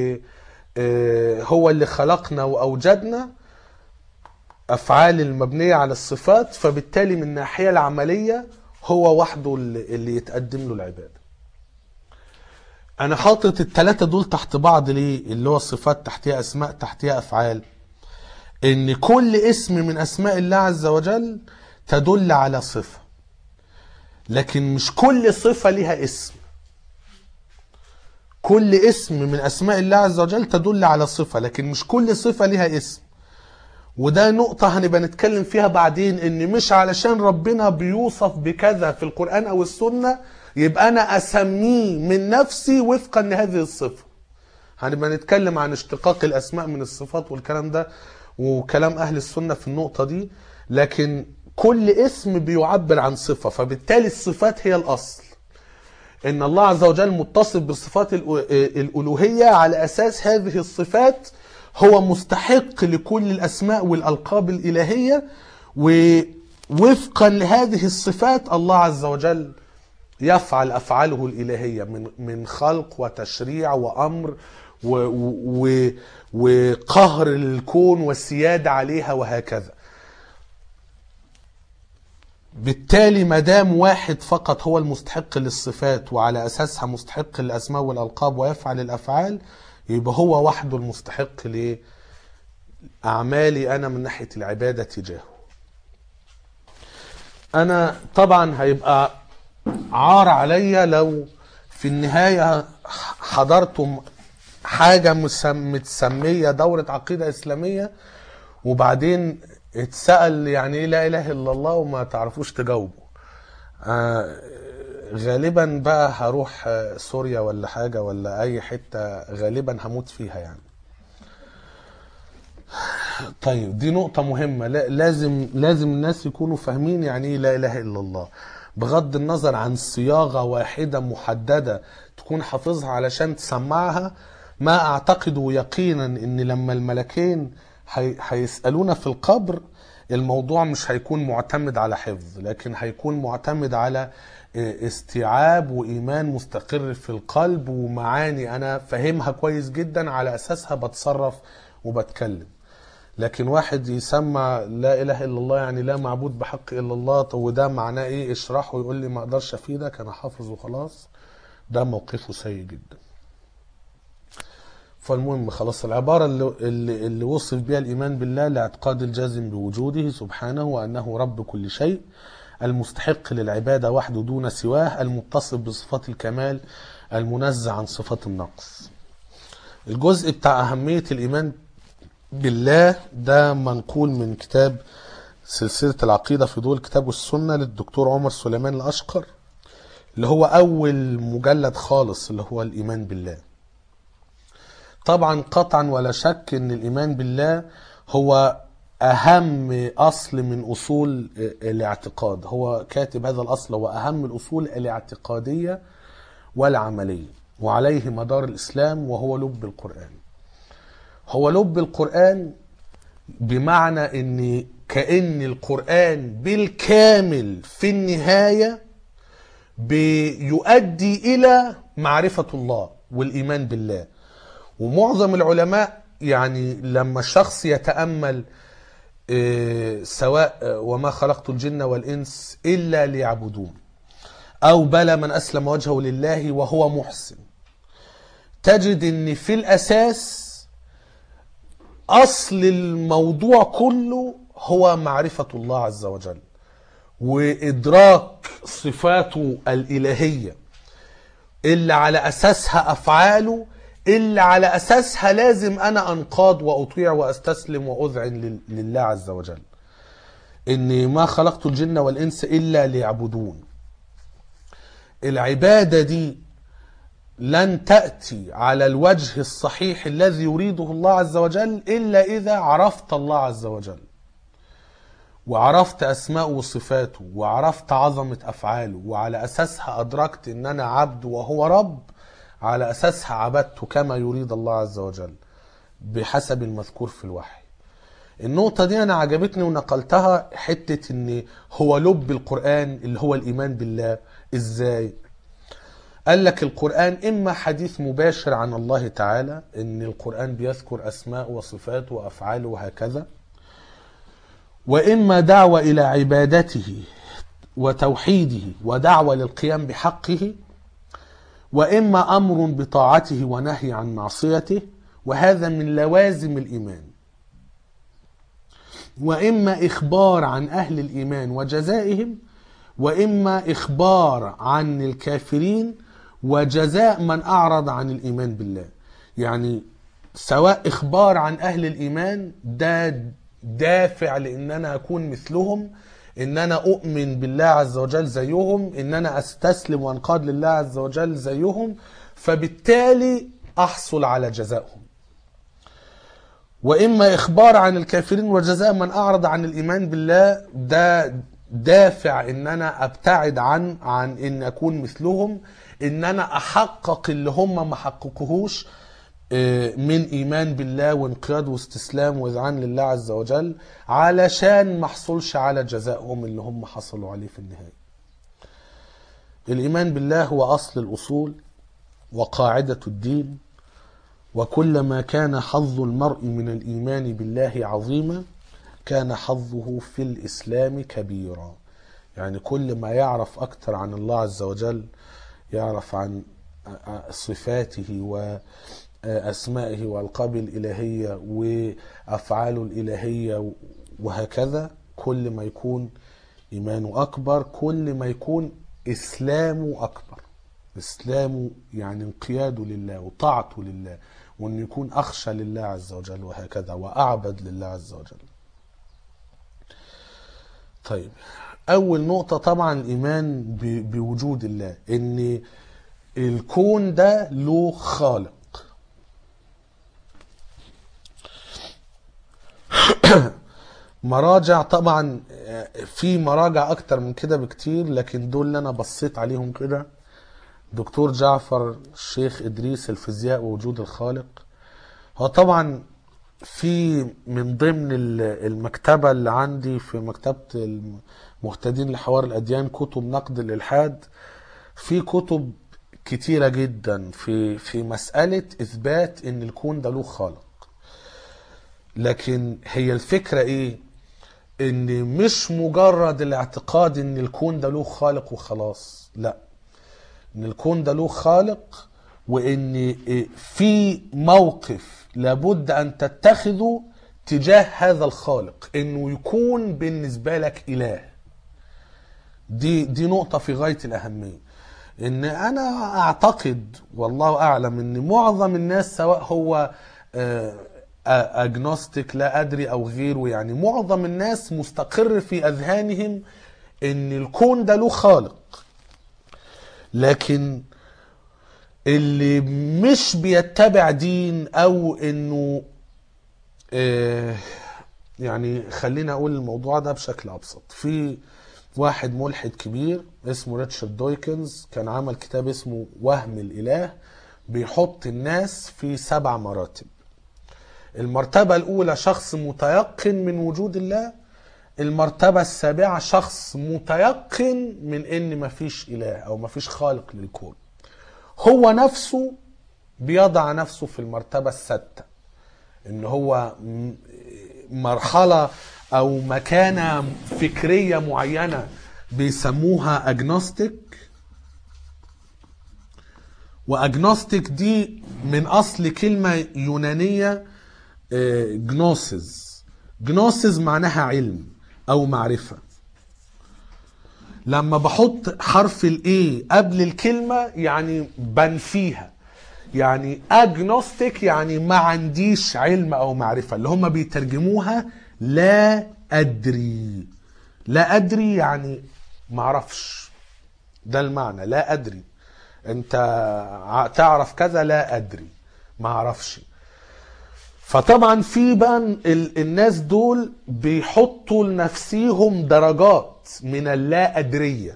وهو اللي خلقنا واوجدنا افعال المبنيه على الصفات فبالتالي من الناحيه العمليه هو وحده اللي اللي يتقدم له العباده انا حاطط الثلاثه دول تحت بعض ليه اللي هو الصفات تحتها اسماء تحتها افعال ان كل اسم من اسماء الله عز وجل تدل على صفه لكن مش كل صفه لها اسم كل اسم من اسماء الله عز وجل تدل على صفه لكن مش كل صفه لها اسم وده نقطة هنبقى نتكلم فيها بعدين ان مش علشان ربنا بيوصف بكذا في القرآن او السنة يبقى انا اسميه من نفسي وفقا لهذه الصفة هنبقى نتكلم عن اشتقاق الاسماء من الصفات والكلام ده وكلام اهل السنة في النقطة دي لكن كل اسم بيعبر عن صفة فبالتالي الصفات هي الاصل ان الله عز وجل متصف بالصفات الأ- الالوهيه على اساس هذه الصفات هو مستحق لكل الاسماء والالقاب الالهيه ووفقا لهذه الصفات الله عز وجل يفعل افعاله الالهيه من من خلق وتشريع وامر و و وقهر الكون والسياده عليها وهكذا بالتالي ما دام واحد فقط هو المستحق للصفات وعلى اساسها مستحق للاسماء والالقاب ويفعل الافعال يبقى هو وحده المستحق لاعمالي انا من ناحيه العباده تجاهه. انا طبعا هيبقى عار عليا لو في النهايه حضرتم حاجه مسم- متسميه دوره عقيده اسلاميه وبعدين اتسأل يعني ايه لا اله الا الله وما تعرفوش تجاوبوا آه غالبا بقى هروح آه، سوريا ولا حاجة ولا اي حتة غالبا هموت فيها يعني طيب دي نقطة مهمة لا- لازم لازم الناس يكونوا فاهمين يعني ايه لا اله الا الله بغض النظر عن صياغة واحدة محددة تكون حافظها علشان تسمعها ما اعتقد يقينا ان لما الملكين هي- هيسألونا في القبر الموضوع مش هيكون معتمد على حفظ لكن هيكون معتمد على اه، استيعاب وإيمان مستقر في القلب ومعاني أنا فاهمها كويس جدا على أساسها بتصرف وبتكلم لكن واحد يسمع لا اله الا الله يعني لا معبود بحق الا الله طب وده معناه ايه اشرحه ويقول لي ما اقدرش افيدك انا حافظ وخلاص ده موقفه سيء جدا فالمهم خلاص العبارة اللي, اللي, اللي وصف بها الإيمان بالله لاعتقاد الجازم بوجوده سبحانه وأنه رب كل شيء المستحق للعبادة وحده دون سواه المتصف بصفات الكمال المنزه عن صفات النقص الجزء بتاع أهمية الإيمان بالله ده منقول من كتاب سلسلة العقيدة في ضوء الكتاب والسنة للدكتور عمر سليمان الأشقر اللي هو أول مجلد خالص اللي هو الإيمان بالله طبعا قطعا ولا شك ان الايمان بالله هو اهم اصل من اصول الاعتقاد هو كاتب هذا الاصل هو اهم الاصول الاعتقاديه والعمليه وعليه مدار الاسلام وهو لب القران هو لب القران بمعنى ان كان القران بالكامل في النهايه بيؤدي الى معرفه الله والايمان بالله ومعظم العلماء يعني لما الشخص يتامل إيه، سواء آه، وما خلقت الجن والإنس إلا ليعبدون أو بلى من أسلم وجهه لله وهو محسن تجد ان في الاساس اصل الموضوع كله هو معرفة الله عز وجل وادراك صفاته الالهية اللي على اساسها افعاله اللي على اساسها لازم انا انقاد واطيع واستسلم واذعن لل- لله عز وجل اني ما خلقت الجن والانس الا ليعبدون العبادة دي لن تأتي على الوجه الصحيح الذي يريده الله عز وجل إلا إذا عرفت الله عز وجل وعرفت أسماءه وصفاته وعرفت عظمة أفعاله وعلى أساسها أدركت أن أنا عبد وهو رب على أساسها عبدته كما يريد الله عز وجل بحسب المذكور في الوحي النقطة دي أنا عجبتني ونقلتها حتة أن هو لب القرآن اللي هو الإيمان بالله إزاي قال لك القرآن إما حديث مباشر عن الله تعالى إن القرآن بيذكر أسماء وصفات وأفعال وهكذا وإما دعوة إلى عبادته وتوحيده ودعوة للقيام بحقه وإما أمر بطاعته ونهي عن معصيته وهذا من لوازم الإيمان وإما إخبار عن أهل الإيمان وجزائهم وإما إخبار عن الكافرين وجزاء من أعرض عن الإيمان بالله يعني سواء إخبار عن أهل الإيمان ده دافع لأن أنا أكون مثلهم إن أنا أؤمن بالله عز وجل زيهم إن أنا أستسلم وأنقاد لله عز وجل زيهم فبالتالي أحصل على جزائهم واما اخبار عن الكافرين وجزاء من اعرض عن الايمان بالله ده دافع ان انا ابتعد عن عن ان اكون مثلهم ان انا احقق اللي هم ما حققوهوش آه، من ايمان بالله وانقياد واستسلام واذعان لله عز وجل علشان ما احصلش على جزائهم اللي هم حصلوا عليه في النهايه الايمان بالله هو اصل الاصول وقاعده الدين وكلما كان حظ المرء من الإيمان بالله عظيما كان حظه في الإسلام كبيرا يعني كل ما يعرف أكثر عن الله عز وجل يعرف عن صفاته وأسمائه وألقابه الإلهية وأفعاله الإلهية وهكذا كل ما يكون إيمانه أكبر كل ما يكون إسلامه أكبر إسلامه يعني انقياده لله وطاعته لله وأن يكون أخشى لله عز وجل وهكذا وأعبد لله عز وجل طيب أول نقطة طبعا الإيمان ب- بوجود الله إن الكون ده له خالق مراجع طبعا في مراجع أكتر من كده بكتير لكن دول اللي أنا بصيت عليهم كده دكتور جعفر الشيخ إدريس الفيزياء ووجود الخالق هو طبعا في من ضمن ال- المكتبة اللي عندي في مكتبة المهتدين لحوار الأديان كتب نقد الإلحاد في كتب كتيرة جدا في في مسألة إثبات إن الكون ده له خالق لكن هي الفكرة إيه؟ إن مش مجرد الاعتقاد إن الكون ده له خالق وخلاص لا ان الكون ده له خالق وان في موقف لابد ان تتخذه تجاه هذا الخالق انه يكون بالنسبه لك اله دي دي نقطه في غايه الاهميه ان انا اعتقد والله اعلم ان معظم الناس سواء هو اجنوستيك لا ادري او غيره يعني معظم الناس مستقر في اذهانهم ان الكون ده له خالق لكن اللي مش بيتبع دين او انه آه، يعني خلينا اقول الموضوع ده بشكل ابسط في واحد ملحد كبير اسمه ريتشارد دويكنز كان عمل كتاب اسمه وهم الاله بيحط الناس في سبع مراتب المرتبة الأولى شخص متيقن من وجود الله المرتبة السابعة شخص متيقن من ان مفيش اله او مفيش خالق للكون هو نفسه بيضع نفسه في المرتبة السادسة ان هو م- مرحلة او مكانه فكريه معينه بيسموها اجنوستيك واجنوستيك دي من اصل كلمه يونانيه جنوسز جنوسز معناها علم او معرفه لما بحط حرف الاي قبل الكلمه يعني بنفيها يعني اجنوستيك يعني ما عنديش علم او معرفه اللي هم بيترجموها لا ادري لا ادري يعني معرفش ده المعنى لا ادري انت ع- تعرف كذا لا ادري ما اعرفش فطبعا في بقى ال- الناس دول بيحطوا لنفسيهم درجات من اللا ادريه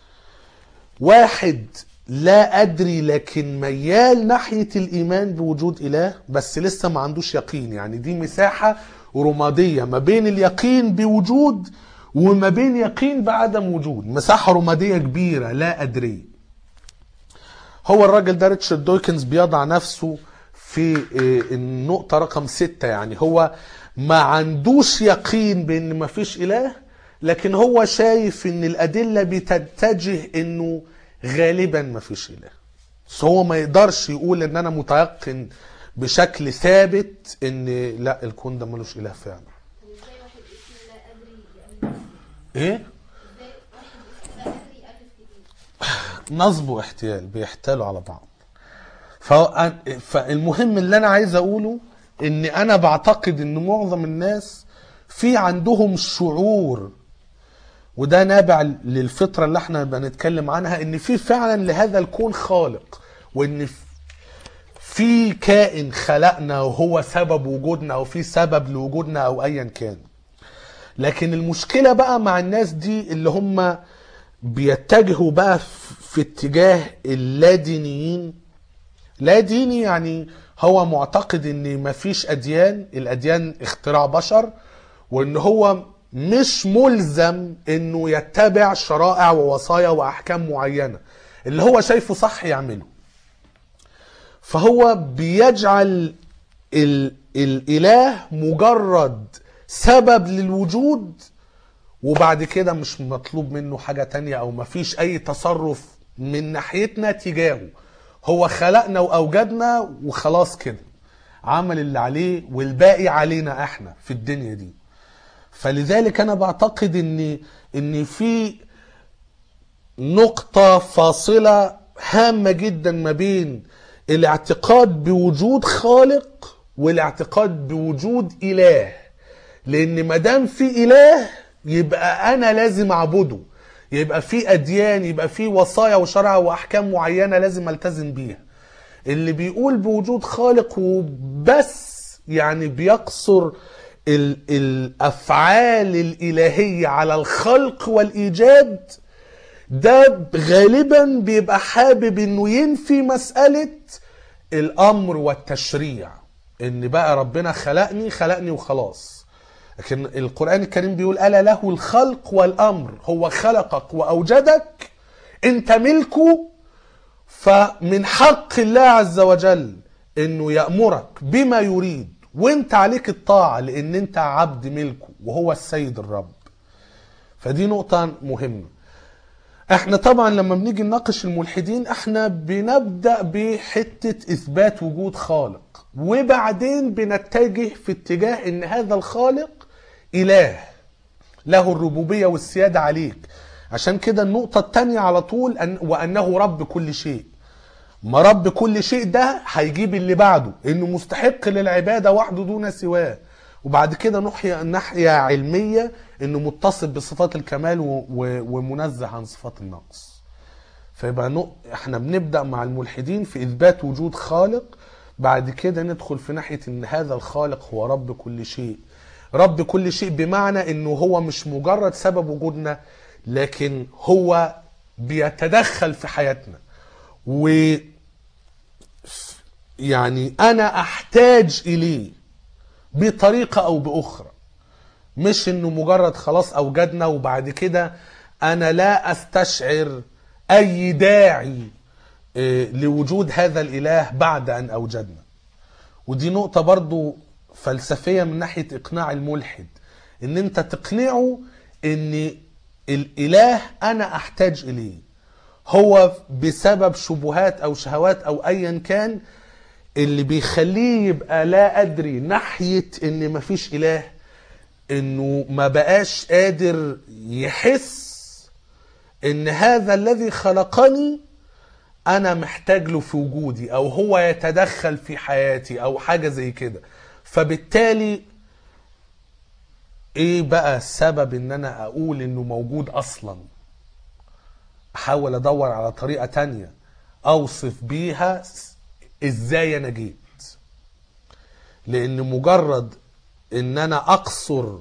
واحد لا ادري لكن ميال ناحيه الايمان بوجود اله بس لسه ما عندوش يقين يعني دي مساحه رماديه ما بين اليقين بوجود وما بين يقين بعدم وجود مساحه رماديه كبيره لا ادريه هو الراجل ده ريتشارد دويكنز بيضع نفسه في آه، النقطة رقم ستة يعني هو ما عندوش يقين بأن ما فيش إله لكن هو شايف أن الأدلة بتتجه أنه غالبا ما فيش إله بس هو ما يقدرش يقول أن أنا متيقن بشكل ثابت أن لا الكون ده ملوش إله فعلا ازاي واحد اسمه لا ادري يقلل إيه؟ ازاي واحد اسمه لا ادري يقلل كتير نصب واحتيال بيحتالوا على بعض فأ- فالمهم اللي انا عايز اقوله ان انا بعتقد ان معظم الناس في عندهم شعور وده نابع للفطره اللي احنا بنتكلم عنها ان في فعلا لهذا الكون خالق وان ف- في كائن خلقنا وهو سبب وجودنا او في سبب لوجودنا او ايا كان لكن المشكله بقى مع الناس دي اللي هم بيتجهوا بقى في- في اتجاه اللادينيين لا ديني يعني هو معتقد ان مفيش اديان الاديان اختراع بشر وان هو مش ملزم انه يتبع شرائع ووصايا واحكام معينه اللي هو شايفه صح يعمله فهو بيجعل ال الاله مجرد سبب للوجود وبعد كده مش مطلوب منه حاجة تانية او مفيش اي تصرف من ناحيتنا تجاهه هو خلقنا واوجدنا وخلاص كده عمل اللي عليه والباقي علينا احنا في الدنيا دي فلذلك انا بعتقد ان ان في نقطة فاصلة هامة جدا ما بين الاعتقاد بوجود خالق والاعتقاد بوجود اله لان ما دام في اله يبقى انا لازم اعبده يبقى في اديان يبقى في وصايا وشرع واحكام معينه لازم التزم بيها اللي بيقول بوجود خالق وبس يعني بيقصر ال- الافعال الالهيه على الخلق والايجاد ده غالبا بيبقى حابب انه ينفي مساله الامر والتشريع ان بقى ربنا خلقني خلقني وخلاص لكن القرآن الكريم بيقول ألا له الخلق والأمر هو خلقك وأوجدك أنت ملكه فمن حق الله عز وجل أنه يأمرك بما يريد وانت عليك الطاعة لأن انت عبد ملكه وهو السيد الرب فدي نقطة مهمة احنا طبعا لما بنيجي نناقش الملحدين احنا بنبدأ بحتة اثبات وجود خالق وبعدين بنتجه في اتجاه ان هذا الخالق اله له الربوبية والسيادة عليك عشان كده النقطة التانية على طول أن وأنه رب كل شيء ما رب كل شيء ده هيجيب اللي بعده انه مستحق للعبادة وحده دون سواه وبعد كده نحيا ناحية علمية انه متصف بصفات الكمال و... و... ومنزه عن صفات النقص فيبقى نق... احنا بنبدأ مع الملحدين في اثبات وجود خالق بعد كده ندخل في ناحية ان هذا الخالق هو رب كل شيء رب كل شيء بمعنى انه هو مش مجرد سبب وجودنا لكن هو بيتدخل في حياتنا و يعني انا احتاج اليه بطريقة او باخرى مش انه مجرد خلاص اوجدنا وبعد كده انا لا استشعر اي داعي إيه، لوجود هذا الاله بعد ان اوجدنا ودي نقطة برضو فلسفية من ناحية اقناع الملحد ان انت تقنعه ان الاله انا احتاج اليه هو بسبب شبهات او شهوات او ايا كان اللي بيخليه يبقى لا ادري ناحيه ان مفيش اله انه ما بقاش قادر يحس ان هذا الذي خلقني انا محتاج له في وجودي او هو يتدخل في حياتي او حاجه زي كده فبالتالي ايه بقى السبب ان انا اقول انه موجود اصلا احاول ادور على طريقه تانية اوصف بيها ازاي انا جيت لان مجرد ان انا اقصر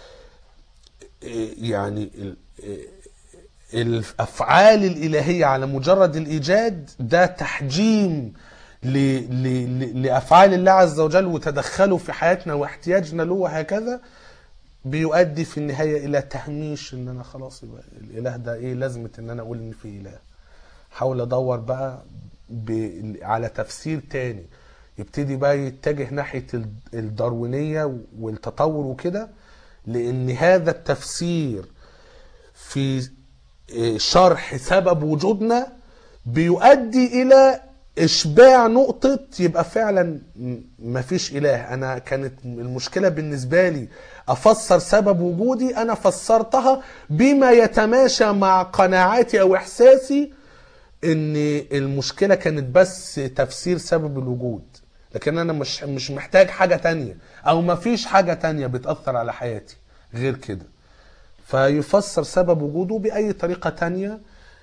إيه يعني ال- إيه الافعال الالهيه على مجرد الايجاد ده تحجيم ل... ل... ل... لافعال الله عز وجل وتدخله في حياتنا واحتياجنا له وهكذا بيؤدي في النهايه الى تهميش ان انا خلاص يبقى الاله ده ايه لازمه ان انا اقول ان في اله حاول ادور بقى ب... على تفسير تاني يبتدي بقى يتجه ناحيه ال- الداروينيه والتطور وكده لان هذا التفسير في شرح سبب وجودنا بيؤدي الى اشباع نقطة يبقى فعلا م- مفيش اله انا كانت المشكلة بالنسبة لي افسر سبب وجودي انا فسرتها بما يتماشى مع قناعاتي او احساسي ان المشكلة كانت بس تفسير سبب الوجود لكن انا مش مش محتاج حاجة تانية او مفيش حاجة تانية بتأثر على حياتي غير كده فيفسر سبب وجوده بأي طريقة تانية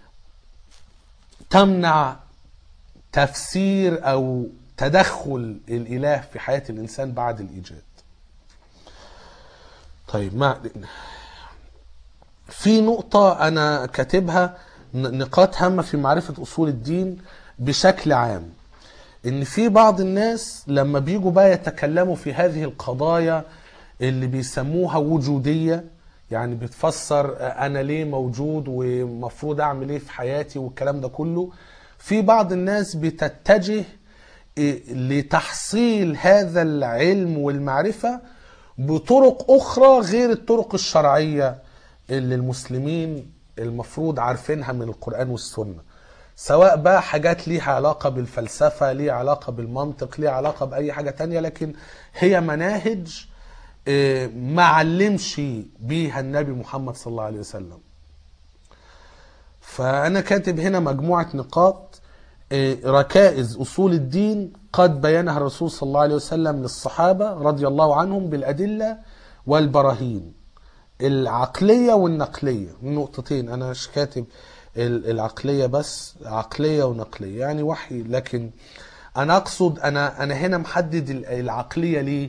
تمنع تفسير أو تدخل الإله في حياة الإنسان بعد الإيجاد طيب ما في نقطة أنا كاتبها ن- نقاط هامة في معرفة أصول الدين بشكل عام إن في بعض الناس لما بيجوا بقى يتكلموا في هذه القضايا اللي بيسموها وجودية يعني بتفسر أنا ليه موجود ومفروض أعمل إيه في حياتي والكلام ده كله في بعض الناس بتتجه إيه لتحصيل هذا العلم والمعرفة بطرق أخرى غير الطرق الشرعية اللي المسلمين المفروض عارفينها من القرآن والسنة سواء بقى حاجات ليها علاقة بالفلسفة ليها علاقة بالمنطق ليها علاقة بأي حاجة تانية لكن هي مناهج إيه، ما علمش بيها النبي محمد صلى الله عليه وسلم فأنا كاتب هنا مجموعة نقاط إيه، ركائز أصول الدين قد بينها الرسول صلى الله عليه وسلم للصحابة رضي الله عنهم بالأدلة والبراهين العقلية والنقلية نقطتين أنا مش كاتب ال- العقلية بس عقلية ونقلية يعني وحي لكن أنا أقصد أنا أنا هنا محدد ال- العقلية ليه؟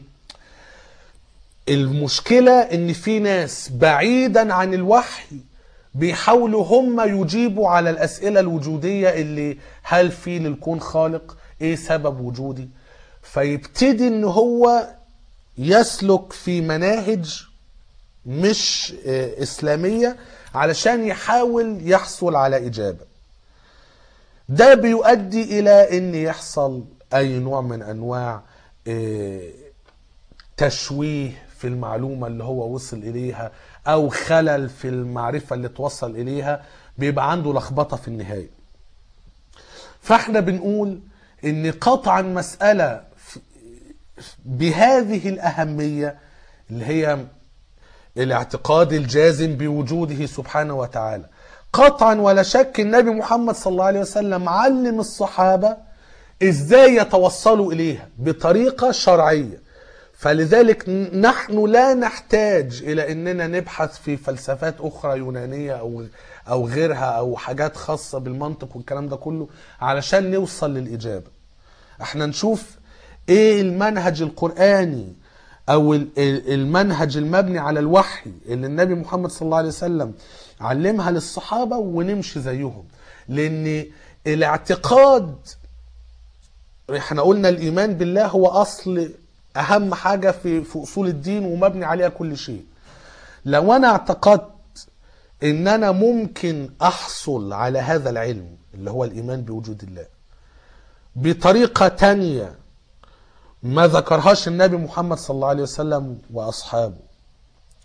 المشكلة ان في ناس بعيدا عن الوحي بيحاولوا هم يجيبوا على الاسئلة الوجودية اللي هل في للكون خالق ايه سبب وجودي فيبتدي ان هو يسلك في مناهج مش آه، اسلامية علشان يحاول يحصل على اجابة ده بيؤدي الى ان يحصل اي نوع من انواع آه، تشويه في المعلومة اللي هو وصل إليها أو خلل في المعرفة اللي توصل إليها بيبقى عنده لخبطة في النهاية فاحنا بنقول إن قطعا مسألة في- بهذه الأهمية اللي هي الاعتقاد الجازم بوجوده سبحانه وتعالى قطعا ولا شك النبي محمد صلى الله عليه وسلم علم الصحابة ازاي يتوصلوا اليها بطريقة شرعية فلذلك ن- نحن لا نحتاج الى اننا نبحث في فلسفات اخرى يونانية او او غيرها او حاجات خاصة بالمنطق والكلام ده كله علشان نوصل للاجابة احنا نشوف ايه المنهج القرآني او ال- ال- المنهج المبني على الوحي اللي النبي محمد صلى الله عليه وسلم علمها للصحابة ونمشي زيهم لان الاعتقاد احنا قلنا الايمان بالله هو اصل اهم حاجة في في اصول الدين ومبني عليها كل شيء لو انا اعتقدت ان انا ممكن احصل على هذا العلم اللي هو الايمان بوجود الله بطريقة تانية ما ذكرهاش النبي محمد صلى الله عليه وسلم واصحابه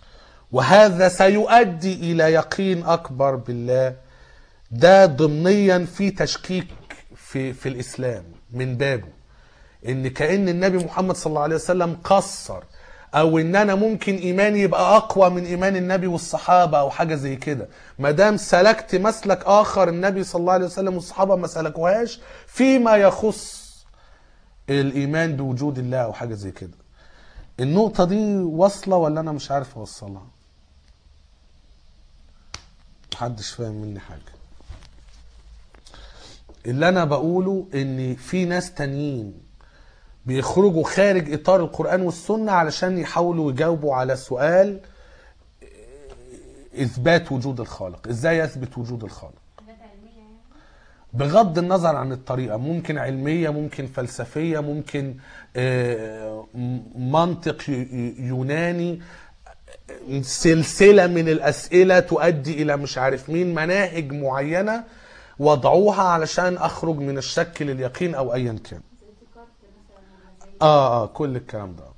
وهذا سيؤدي الى يقين اكبر بالله ده ضمنيا في تشكيك في في الاسلام من بابه ان كان النبي محمد صلى الله عليه وسلم قصر او ان انا ممكن ايماني يبقى اقوى من ايمان النبي والصحابه او حاجه زي كده ما دام سلكت مسلك اخر النبي صلى الله عليه وسلم والصحابه ما سلكوهاش فيما يخص الايمان بوجود الله او حاجه زي كده النقطه دي واصله ولا انا مش عارف اوصلها محدش فاهم مني حاجه اللي انا بقوله ان في ناس تانيين بيخرجوا خارج اطار القران والسنه علشان يحاولوا يجاوبوا على سؤال اثبات وجود الخالق ازاي يثبت وجود الخالق حاجات علميه يعني بغض النظر عن الطريقة ممكن علمية ممكن فلسفية ممكن آه، م- منطق ي- ي- يوناني آه، سلسلة من الأسئلة تؤدي إلى مش عارف مين مناهج معينة وضعوها علشان أخرج من الشك لليقين أو أيا كان زي ديكارت مثلا ولا زي اه اه كل الكلام ده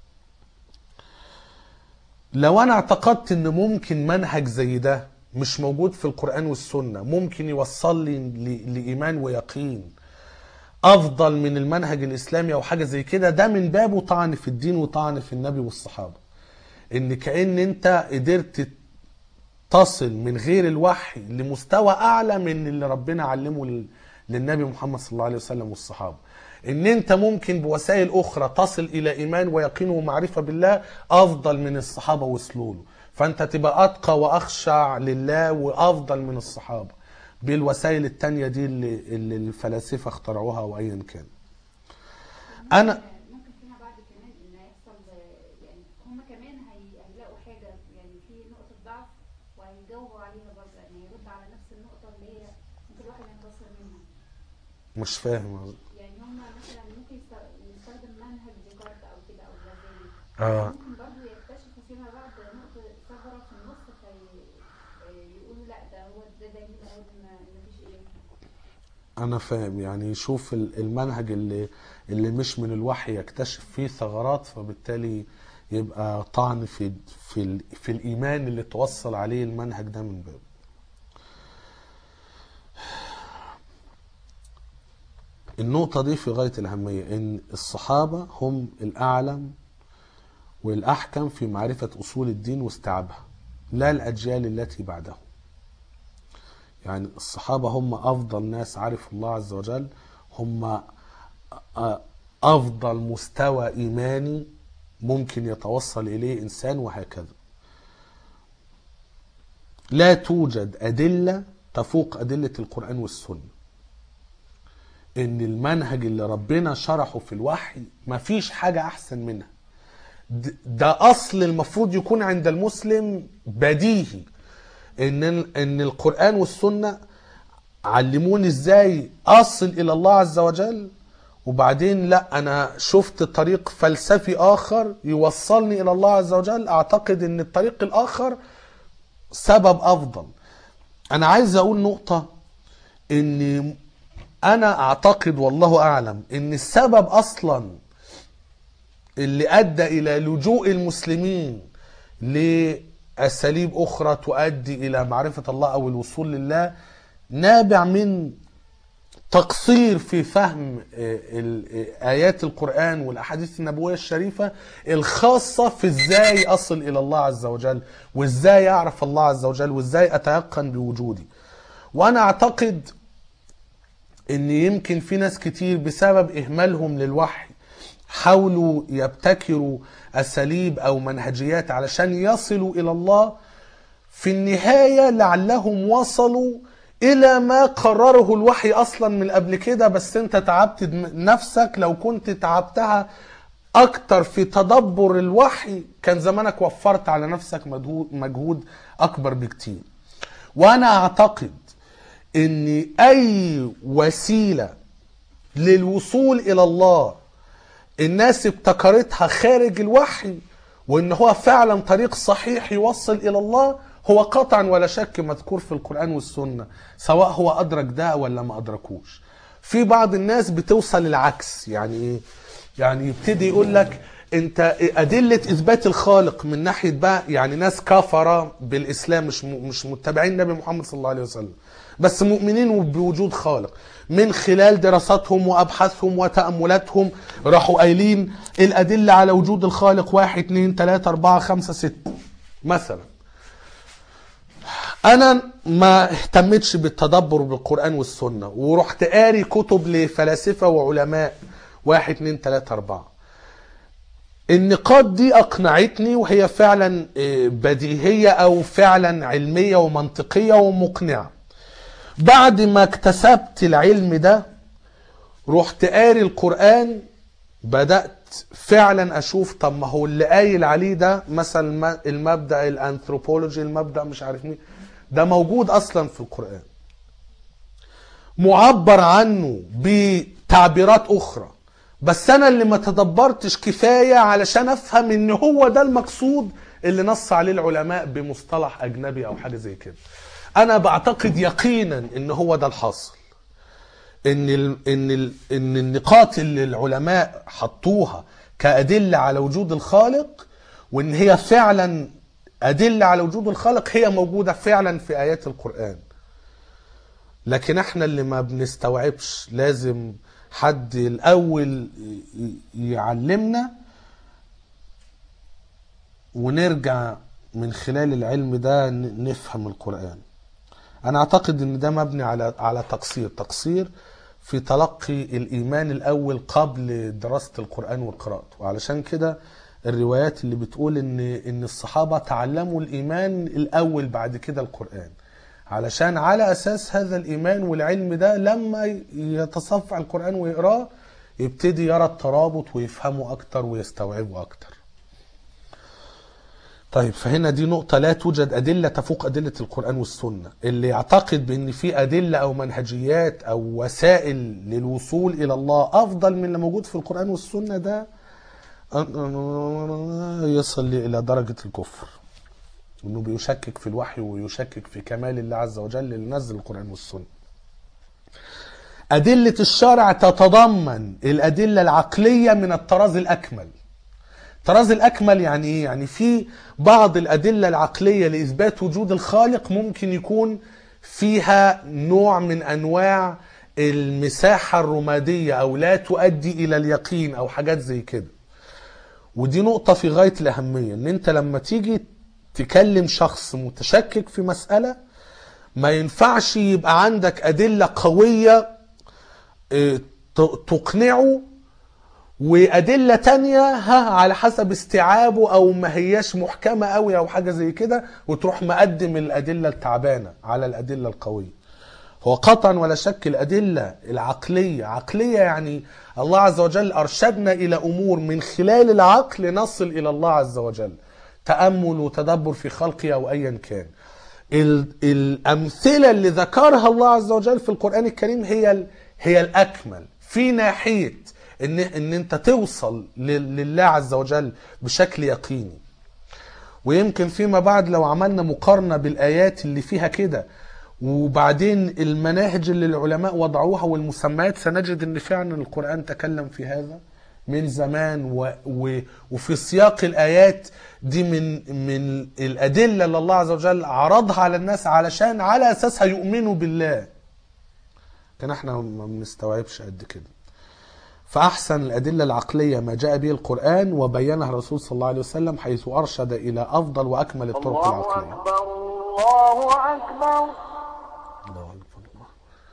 لو انا اعتقدت ان ممكن منهج زي ده مش موجود في القرآن والسنة ممكن يوصل لي ل- لإيمان ويقين أفضل من المنهج الإسلامي أو حاجة زي كده ده من بابه طعن في الدين وطعن في النبي والصحابة إن كأن أنت قدرت تصل من غير الوحي لمستوى أعلى من اللي ربنا علمه لل- للنبي محمد صلى الله عليه وسلم والصحابة ان انت ممكن بوسائل اخرى تصل الى ايمان ويقين ومعرفة بالله افضل من الصحابة وصلوا له فانت تبقى اتقى واخشع لله وافضل من الصحابة بالوسائل التانية دي اللي, اللي الفلاسفة اخترعوها وايا كان انا ممكن فيما بعد كمان ان يحصل آه، يعني هم كمان هي- هيلاقوا حاجه يعني في نقطه ضعف وهيجاوبوا عليها برضه يعني هيرد على نفس النقطه اللي هي ممكن الواحد ينتصر منها مش فاهم يعني هم مثلا ممكن يست- يستخدم منهج ديكارت او كده او غازالي اه ممكن برضه يكتشفوا فيما بعد نقطه ثغره في النص فيقولوا لا ده هو ده دليل اهو ان إن مفيش اله انا فاهم يعني يشوف ال- المنهج اللي اللي مش من الوحي يكتشف فيه ثغرات فبالتالي يبقى طعن في في ال- في الايمان اللي توصل عليه المنهج ده من باب النقطة دي في غاية الأهمية إن الصحابة هم الأعلم والأحكم في معرفة أصول الدين واستيعابها لا الأجيال التي بعدهم يعني الصحابة هم أفضل ناس عرفوا الله عز وجل هم أ- أفضل مستوى إيماني ممكن يتوصل إليه إنسان وهكذا لا توجد أدلة تفوق أدلة القرآن والسنة إن المنهج اللي ربنا شرحه في الوحي مفيش حاجة أحسن منها د- ده أصل المفروض يكون عند المسلم بديهي ان ان القران والسنه علموني ازاي اصل الى الله عز وجل وبعدين لا انا شفت طريق فلسفي اخر يوصلني الى الله عز وجل اعتقد ان الطريق الاخر سبب افضل انا عايز اقول نقطه ان انا اعتقد والله اعلم ان السبب اصلا اللي ادى الى لجوء المسلمين لاساليب اخرى تؤدي الى معرفه الله او الوصول لله نابع من تقصير في فهم آه، ال- آه، ايات القران والاحاديث النبويه الشريفه الخاصه في ازاي اصل الى الله عز وجل وازاي اعرف الله عز وجل وازاي اتيقن بوجودي وانا اعتقد ان يمكن في ناس كتير بسبب اهمالهم للوحي حاولوا يبتكروا اساليب او منهجيات علشان يصلوا الى الله في النهايه لعلهم وصلوا الى ما قرره الوحي اصلا من قبل كده بس انت تعبت دم- نفسك لو كنت تعبتها اكتر في تدبر الوحي كان زمانك وفرت على نفسك مجهود, مجهود اكبر بكتير وانا اعتقد ان اي وسيله للوصول الى الله الناس ابتكرتها خارج الوحي وان هو فعلا طريق صحيح يوصل الى الله هو قطعا ولا شك مذكور في القرآن والسنة سواء هو أدرك ده ولا ما أدركوش في بعض الناس بتوصل العكس يعني إيه؟ يعني يبتدي يقول لك انت ادله اثبات الخالق من ناحيه بقى يعني ناس كفره بالاسلام مش م- مش متبعين النبي محمد صلى الله عليه وسلم بس مؤمنين بوجود خالق من خلال دراساتهم وابحاثهم وتاملاتهم راحوا قايلين الادله على وجود الخالق واحد اتنين تلاته اربعه خمسه سته مثلا انا ما اهتمتش بالتدبر بالقران والسنه ورحت قاري كتب لفلاسفه وعلماء واحد اتنين تلاته اربعه النقاط دي اقنعتني وهي فعلا آه، بديهيه او فعلا علميه ومنطقيه ومقنعه بعد ما اكتسبت العلم ده رحت قاري القران بدات فعلا اشوف طب ما هو اللي قايل عليه ده مثلا الم- المبدا الانثروبولوجي المبدا مش عارف مين ده موجود اصلا في القران معبر عنه بتعبيرات اخرى بس انا اللي ما تدبرتش كفايه علشان افهم ان هو ده المقصود اللي نص عليه العلماء بمصطلح اجنبي او حاجه زي كده انا بعتقد يقينا ان هو ده الحاصل ان ال ان ال ان النقاط اللي العلماء حطوها كادله على وجود الخالق وان هي فعلا ادله على وجود الخالق هي موجوده فعلا في ايات القران لكن احنا اللي ما بنستوعبش لازم حد الاول ي- يعلمنا ونرجع من خلال العلم ده ن- نفهم القرآن انا اعتقد ان ده مبني على على تقصير تقصير في تلقي الايمان الاول قبل دراسة القرآن وقراءته وعلشان كده الروايات اللي بتقول ان ان الصحابة تعلموا الايمان الاول بعد كده القرآن علشان على اساس هذا الايمان والعلم ده لما يتصفع القرآن ويقراه يبتدي يرى الترابط ويفهمه اكتر ويستوعبه اكتر طيب فهنا دي نقطة لا توجد أدلة تفوق أدلة القرآن والسنة اللي يعتقد بأن في أدلة أو منهجيات أو وسائل للوصول إلى الله أفضل من اللي موجود في القرآن والسنة ده يصل إلى درجة الكفر انه بيشكك في الوحي ويشكك في كمال الله عز وجل اللي نزل القرآن والسنة أدلة الشرع تتضمن الأدلة العقلية من الطراز الأكمل الطراز الأكمل يعني إيه؟ يعني في بعض الأدلة العقلية لإثبات وجود الخالق ممكن يكون فيها نوع من أنواع المساحة الرمادية أو لا تؤدي إلى اليقين أو حاجات زي كده ودي نقطة في غاية الأهمية إن أنت لما تيجي تكلم شخص متشكك في مسألة ما ينفعش يبقى عندك أدلة قوية اه، ت- تقنعه وأدلة تانية ها على حسب استيعابه أو ما هياش محكمة أوي أو حاجة زي كده وتروح مقدم الأدلة التعبانة على الأدلة القوية هو قطعا ولا شك الأدلة العقلية عقلية يعني الله عز وجل أرشدنا إلى أمور من خلال العقل نصل إلى الله عز وجل تأمل وتدبر في خلقه أو أيا كان ال- الأمثلة اللي ذكرها الله عز وجل في القرآن الكريم هي ال- هي الأكمل في ناحية إن إن أنت توصل لل- لله عز وجل بشكل يقيني ويمكن فيما بعد لو عملنا مقارنة بالآيات اللي فيها كده وبعدين المناهج اللي العلماء وضعوها والمسميات سنجد ان فعلا القرآن تكلم في هذا من زمان و و وفي سياق الآيات دي من من الأدلة اللي الله عز وجل عرضها على الناس علشان على أساسها يؤمنوا بالله كان احنا ما بنستوعبش قد كده فأحسن الأدلة العقلية ما جاء به القرآن وبينها الرسول صلى الله عليه وسلم حيث أرشد إلى أفضل وأكمل الطرق الله العقلية أكبر الله أكبر الله أكبر الله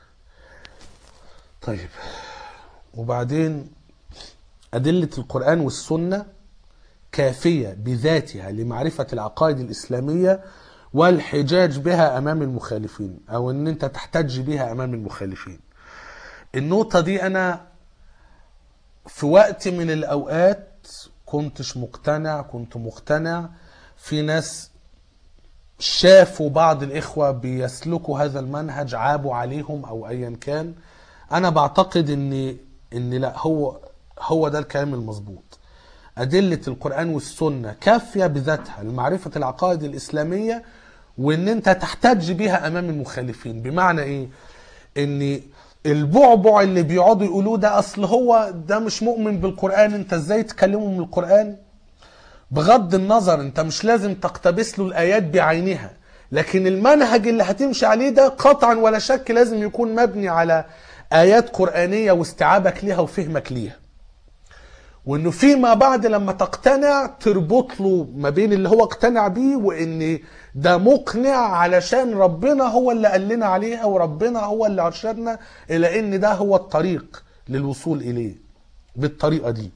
طيب وبعدين أدلة القرآن والسنة كافية بذاتها لمعرفة العقائد الإسلامية والحجاج بها أمام المخالفين أو أن أنت تحتج بها أمام المخالفين النقطة دي أنا في وقت من الأوقات كنتش مقتنع كنت مقتنع في ناس شافوا بعض الإخوة بيسلكوا هذا المنهج عابوا عليهم أو أيا كان أنا بعتقد إن إن لا هو هو ده الكلام المظبوط أدلة القرآن والسنة كافية بذاتها لمعرفة العقائد الإسلامية وإن أنت تحتج بها أمام المخالفين بمعنى إيه؟ إن البعبع اللي بيقعدوا يقولوه ده اصل هو ده مش مؤمن بالقرآن انت ازاي تكلمه من القرآن بغض النظر انت مش لازم تقتبس له الايات بعينها لكن المنهج اللي هتمشي عليه ده قطعا ولا شك لازم يكون مبني على ايات قرآنية واستيعابك ليها وفهمك ليها وانه فيما بعد لما تقتنع تربط له ما بين اللي هو اقتنع بيه وان ده مقنع علشان ربنا هو اللي قال لنا عليها وربنا هو اللي ارشدنا الى ان ده هو الطريق للوصول اليه بالطريقه دي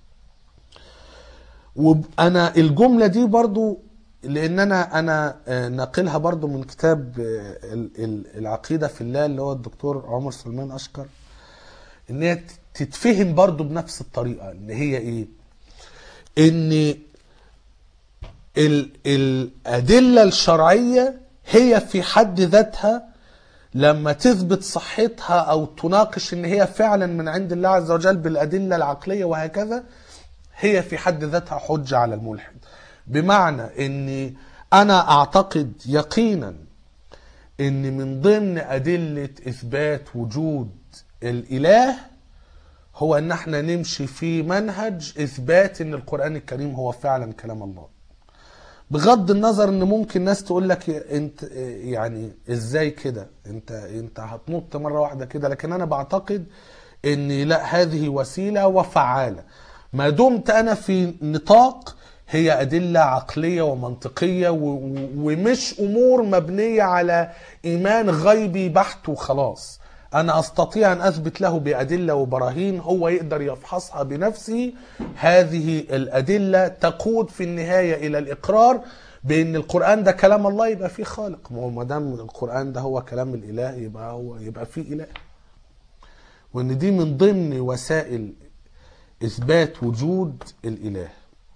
وانا الجمله دي برضو لان انا انا آه، ناقلها برضو من كتاب آه، ال- ال- العقيده في الله اللي هو الدكتور عمر سلمان اشكر ان هي تتفهم برضو بنفس الطريقه ان هي ايه ان ال- الادله الشرعيه هي في حد ذاتها لما تثبت صحتها او تناقش ان هي فعلا من عند الله عز وجل بالادله العقليه وهكذا هي في حد ذاتها حجه على الملحد بمعنى اني انا اعتقد يقينا ان من ضمن ادله اثبات وجود الاله هو ان احنا نمشي في منهج اثبات ان القران الكريم هو فعلا كلام الله بغض النظر ان ممكن ناس تقول لك انت يعني ازاي كده انت انت هتنط مره واحده كده لكن انا بعتقد ان لا هذه وسيله وفعاله ما دمت انا في نطاق هي ادله عقليه ومنطقيه و- و- ومش امور مبنيه على ايمان غيبي بحت وخلاص انا استطيع ان اثبت له بادله وبراهين هو يقدر يفحصها بنفسه هذه الادله تقود في النهايه الى الاقرار بان القران ده كلام الله يبقى فيه خالق ما هو ما دام القران ده هو كلام الاله يبقى هو يبقى فيه اله وان دي من ضمن وسائل اثبات وجود الاله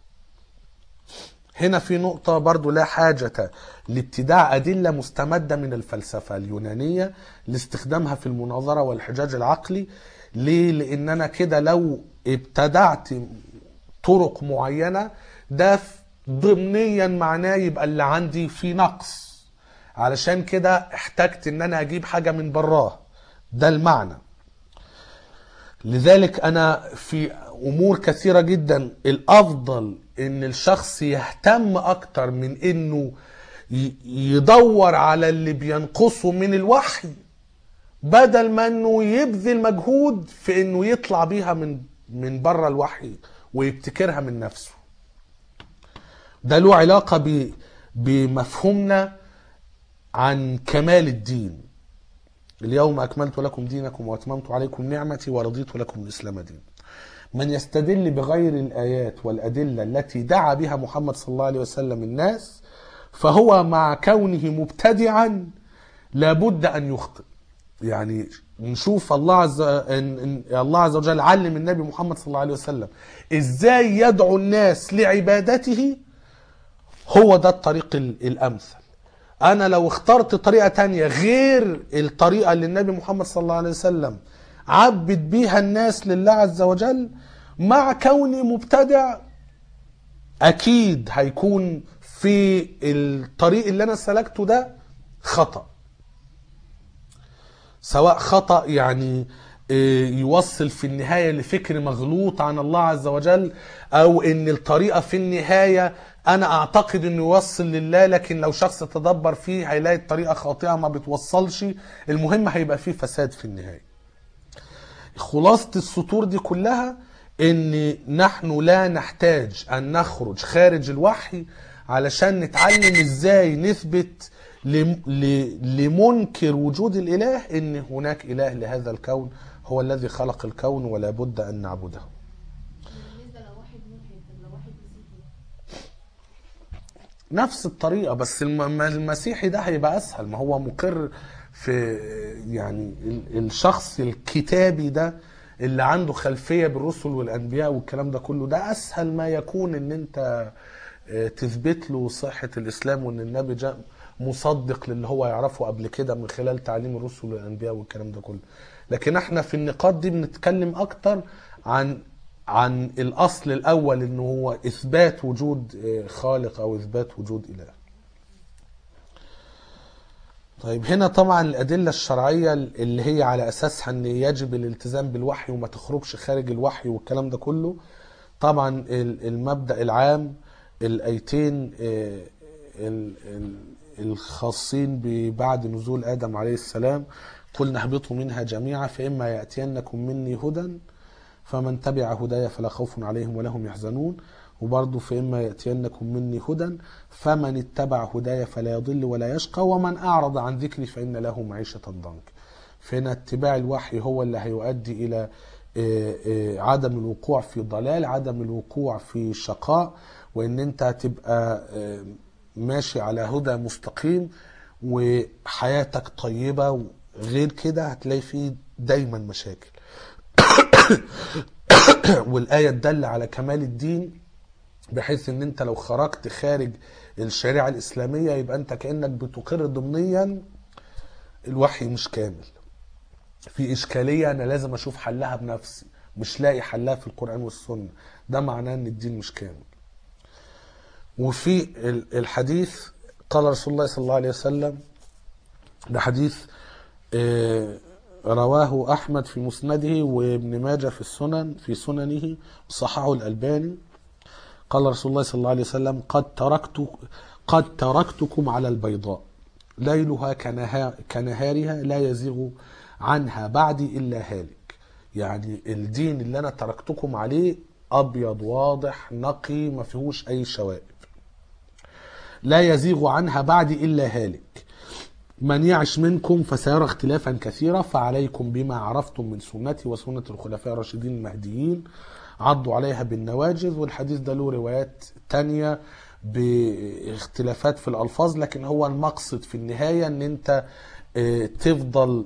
هنا في نقطة برضو لا حاجة لابتداع أدلة مستمدة من الفلسفة اليونانية لاستخدامها في المناظرة والحجاج العقلي ليه؟ لأن أنا كده لو ابتدعت طرق معينة ده ف- ضمنيا معناه يبقى اللي عندي فيه نقص علشان كده احتجت ان انا اجيب حاجة من براه ده المعنى لذلك انا في امور كثيره جدا الافضل ان الشخص يهتم اكتر من انه ي- يدور على اللي بينقصه من الوحي بدل ما انه يبذل مجهود في انه يطلع بيها من من بره الوحي ويبتكرها من نفسه ده له علاقه ب بمفهومنا عن كمال الدين اليوم أكملت لكم دينكم وأتممت عليكم نعمتي ورضيت لكم الإسلام دين من يستدل بغير الآيات والأدلة التي دعا بها محمد صلى الله عليه وسلم الناس فهو مع كونه مبتدعا لابد أن يخطئ يعني نشوف الله عز إن إن الله عز وجل علم النبي محمد صلى الله عليه وسلم ازاي يدعو الناس لعبادته هو ده الطريق ال- الامثل انا لو اخترت طريقه تانية غير الطريقه اللي النبي محمد صلى الله عليه وسلم عبد بيها الناس لله عز وجل مع كوني مبتدع اكيد هيكون في الطريق اللي انا سلكته ده خطأ سواء خطأ يعني آه، يوصل في النهاية لفكر مغلوط عن الله عز وجل أو إن الطريقة في النهاية أنا أعتقد إنه يوصل لله لكن لو شخص تدبر فيه هيلاقي الطريقة خاطئة ما بتوصلش المهم هيبقى فيه فساد في النهاية خلاصة السطور دي كلها ان نحن لا نحتاج ان نخرج خارج الوحي علشان نتعلم ازاي نثبت لم- ل- لمنكر وجود الاله ان هناك اله لهذا الكون هو الذي خلق الكون ولا بد ان نعبده بالنسبه لو واحد ملحد طب لو واحد مسيحي نفس الطريقة بس الم- المسيحي ده هيبقى أسهل ما هو مقر في يعني ال- الشخص الكتابي ده اللي عنده خلفية بالرسل والأنبياء والكلام ده كله ده أسهل ما يكون إن أنت آه، تثبت له صحة الإسلام وإن النبي جاء مصدق للي هو يعرفه قبل كده من خلال تعليم الرسل والأنبياء والكلام ده كله لكن احنا في النقاط دي بنتكلم أكتر عن عن الاصل الاول انه هو اثبات وجود آه، خالق او اثبات وجود اله طيب هنا طبعا الأدلة الشرعية اللي هي على أساسها أن يجب الالتزام بالوحي وما تخرجش خارج الوحي والكلام ده كله طبعا ال- المبدأ العام الآيتين آه، ال- ال- الخاصين ببعد نزول آدم عليه السلام قلنا اهبطوا منها جميعا فإما يأتينكم مني هدى فمن تبع هدايا فلا خوف عليهم ولا هم يحزنون وبرضه فإما يأتينكم مني هدى فمن اتبع هدايا فلا يضل ولا يشقى ومن أعرض عن ذكري فإن له معيشة ضنك فهنا اتباع الوحي هو اللي هيؤدي إلى آه، آه، عدم الوقوع في ضلال عدم الوقوع في شقاء وإن أنت هتبقى آه، ماشي على هدى مستقيم وحياتك طيبة غير كده هتلاقي فيه دايما مشاكل والآية تدل على كمال الدين بحيث ان انت لو خرجت خارج الشريعة الإسلامية يبقى انت كأنك بتقر ضمنيا الوحي مش كامل في إشكالية أنا لازم أشوف حلها بنفسي مش لاقي حلها في القرآن والسنة ده معناه ان الدين مش كامل وفي ال- الحديث قال رسول الله صلى الله عليه وسلم ده حديث آه، رواه أحمد في مسنده وابن ماجه في السنن في سننه وصححه الألباني قال رسول الله صلى الله عليه وسلم قد تركت قد تركتكم على البيضاء ليلها كنها كنهارها لا يزيغ عنها بعدي إلا هالك يعني الدين اللي أنا تركتكم عليه أبيض واضح نقي ما فيهوش أي شوائب لا يزيغ عنها بعدي إلا هالك من يعش منكم فسيرى اختلافا كثيرا فعليكم بما عرفتم من سنتي وسنة الخلفاء الراشدين المهديين عضوا عليها بالنواجذ والحديث ده له روايات تانية باختلافات في الألفاظ لكن هو المقصد في النهاية ان انت اه، تفضل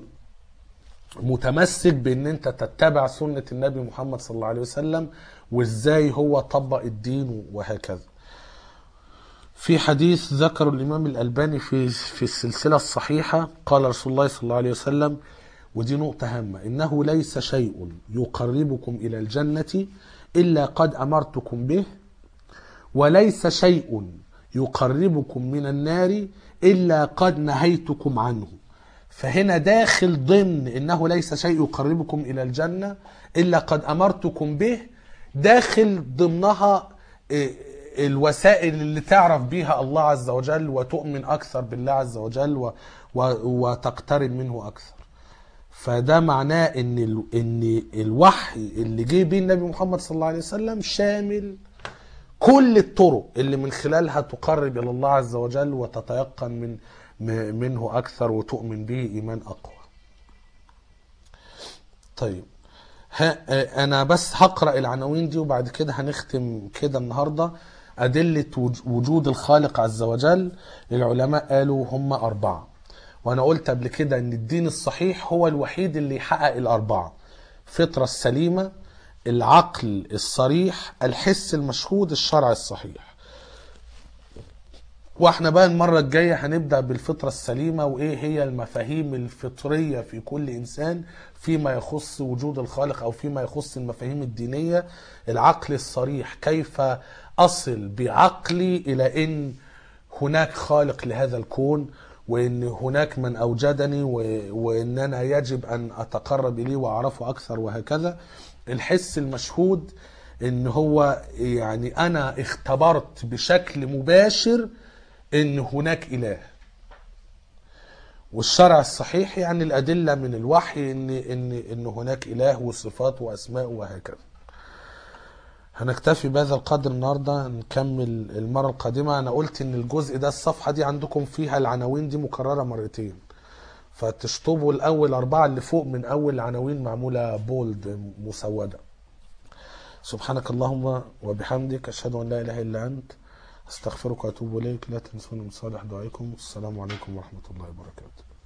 متمسك بان انت تتبع سنة النبي محمد صلى الله عليه وسلم وازاي هو طبق الدين وهكذا في حديث ذكر الإمام الألباني في في السلسلة الصحيحة قال رسول الله صلى الله عليه وسلم ودي نقطة هامة إنه ليس شيء يقربكم إلى الجنة إلا قد أمرتكم به وليس شيء يقربكم من النار إلا قد نهيتكم عنه فهنا داخل ضمن إنه ليس شيء يقربكم إلى الجنة إلا قد أمرتكم به داخل ضمنها إيه، الوسائل اللي تعرف بيها الله عز وجل وتؤمن أكثر بالله عز وجل و و وتقترب منه أكثر فده معناه ان ال... ان الوحي اللي جه بيه النبي محمد صلى الله عليه وسلم شامل كل الطرق اللي من خلالها تقرب الى الله عز وجل وتتيقن من م- منه اكثر وتؤمن به ايمان اقوى. طيب ها آه، انا بس هقرا العناوين دي وبعد كده هنختم كده النهارده ادله وج- وجود الخالق عز وجل العلماء قالوا هم اربعه وانا قلت قبل كده ان الدين الصحيح هو الوحيد اللي يحقق الاربعه الفطره السليمه العقل الصريح الحس المشهود الشرع الصحيح واحنا بقى المرة الجاية هنبدأ بالفطرة السليمة وايه هي المفاهيم الفطرية في كل انسان فيما يخص وجود الخالق او فيما يخص المفاهيم الدينية العقل الصريح كيف اصل بعقلي الى ان هناك خالق لهذا الكون وان هناك من اوجدني و- وان انا يجب ان اتقرب اليه واعرفه اكثر وهكذا الحس المشهود ان هو يعني انا اختبرت بشكل مباشر ان هناك اله والشرع الصحيح يعني الادله من الوحي ان ان ان هناك اله وصفات واسماء وهكذا هنكتفي بهذا القدر النهارده نكمل المره القادمه انا قلت ان الجزء ده الصفحه دي عندكم فيها العناوين دي مكرره مرتين فتشطبوا الاول اربعه اللي فوق من اول عناوين معموله بولد مسوده سبحانك اللهم وبحمدك اشهد ان لا اله الا انت استغفرك واتوب اليك لا تنسوني من صالح دعائكم السلام عليكم ورحمه الله وبركاته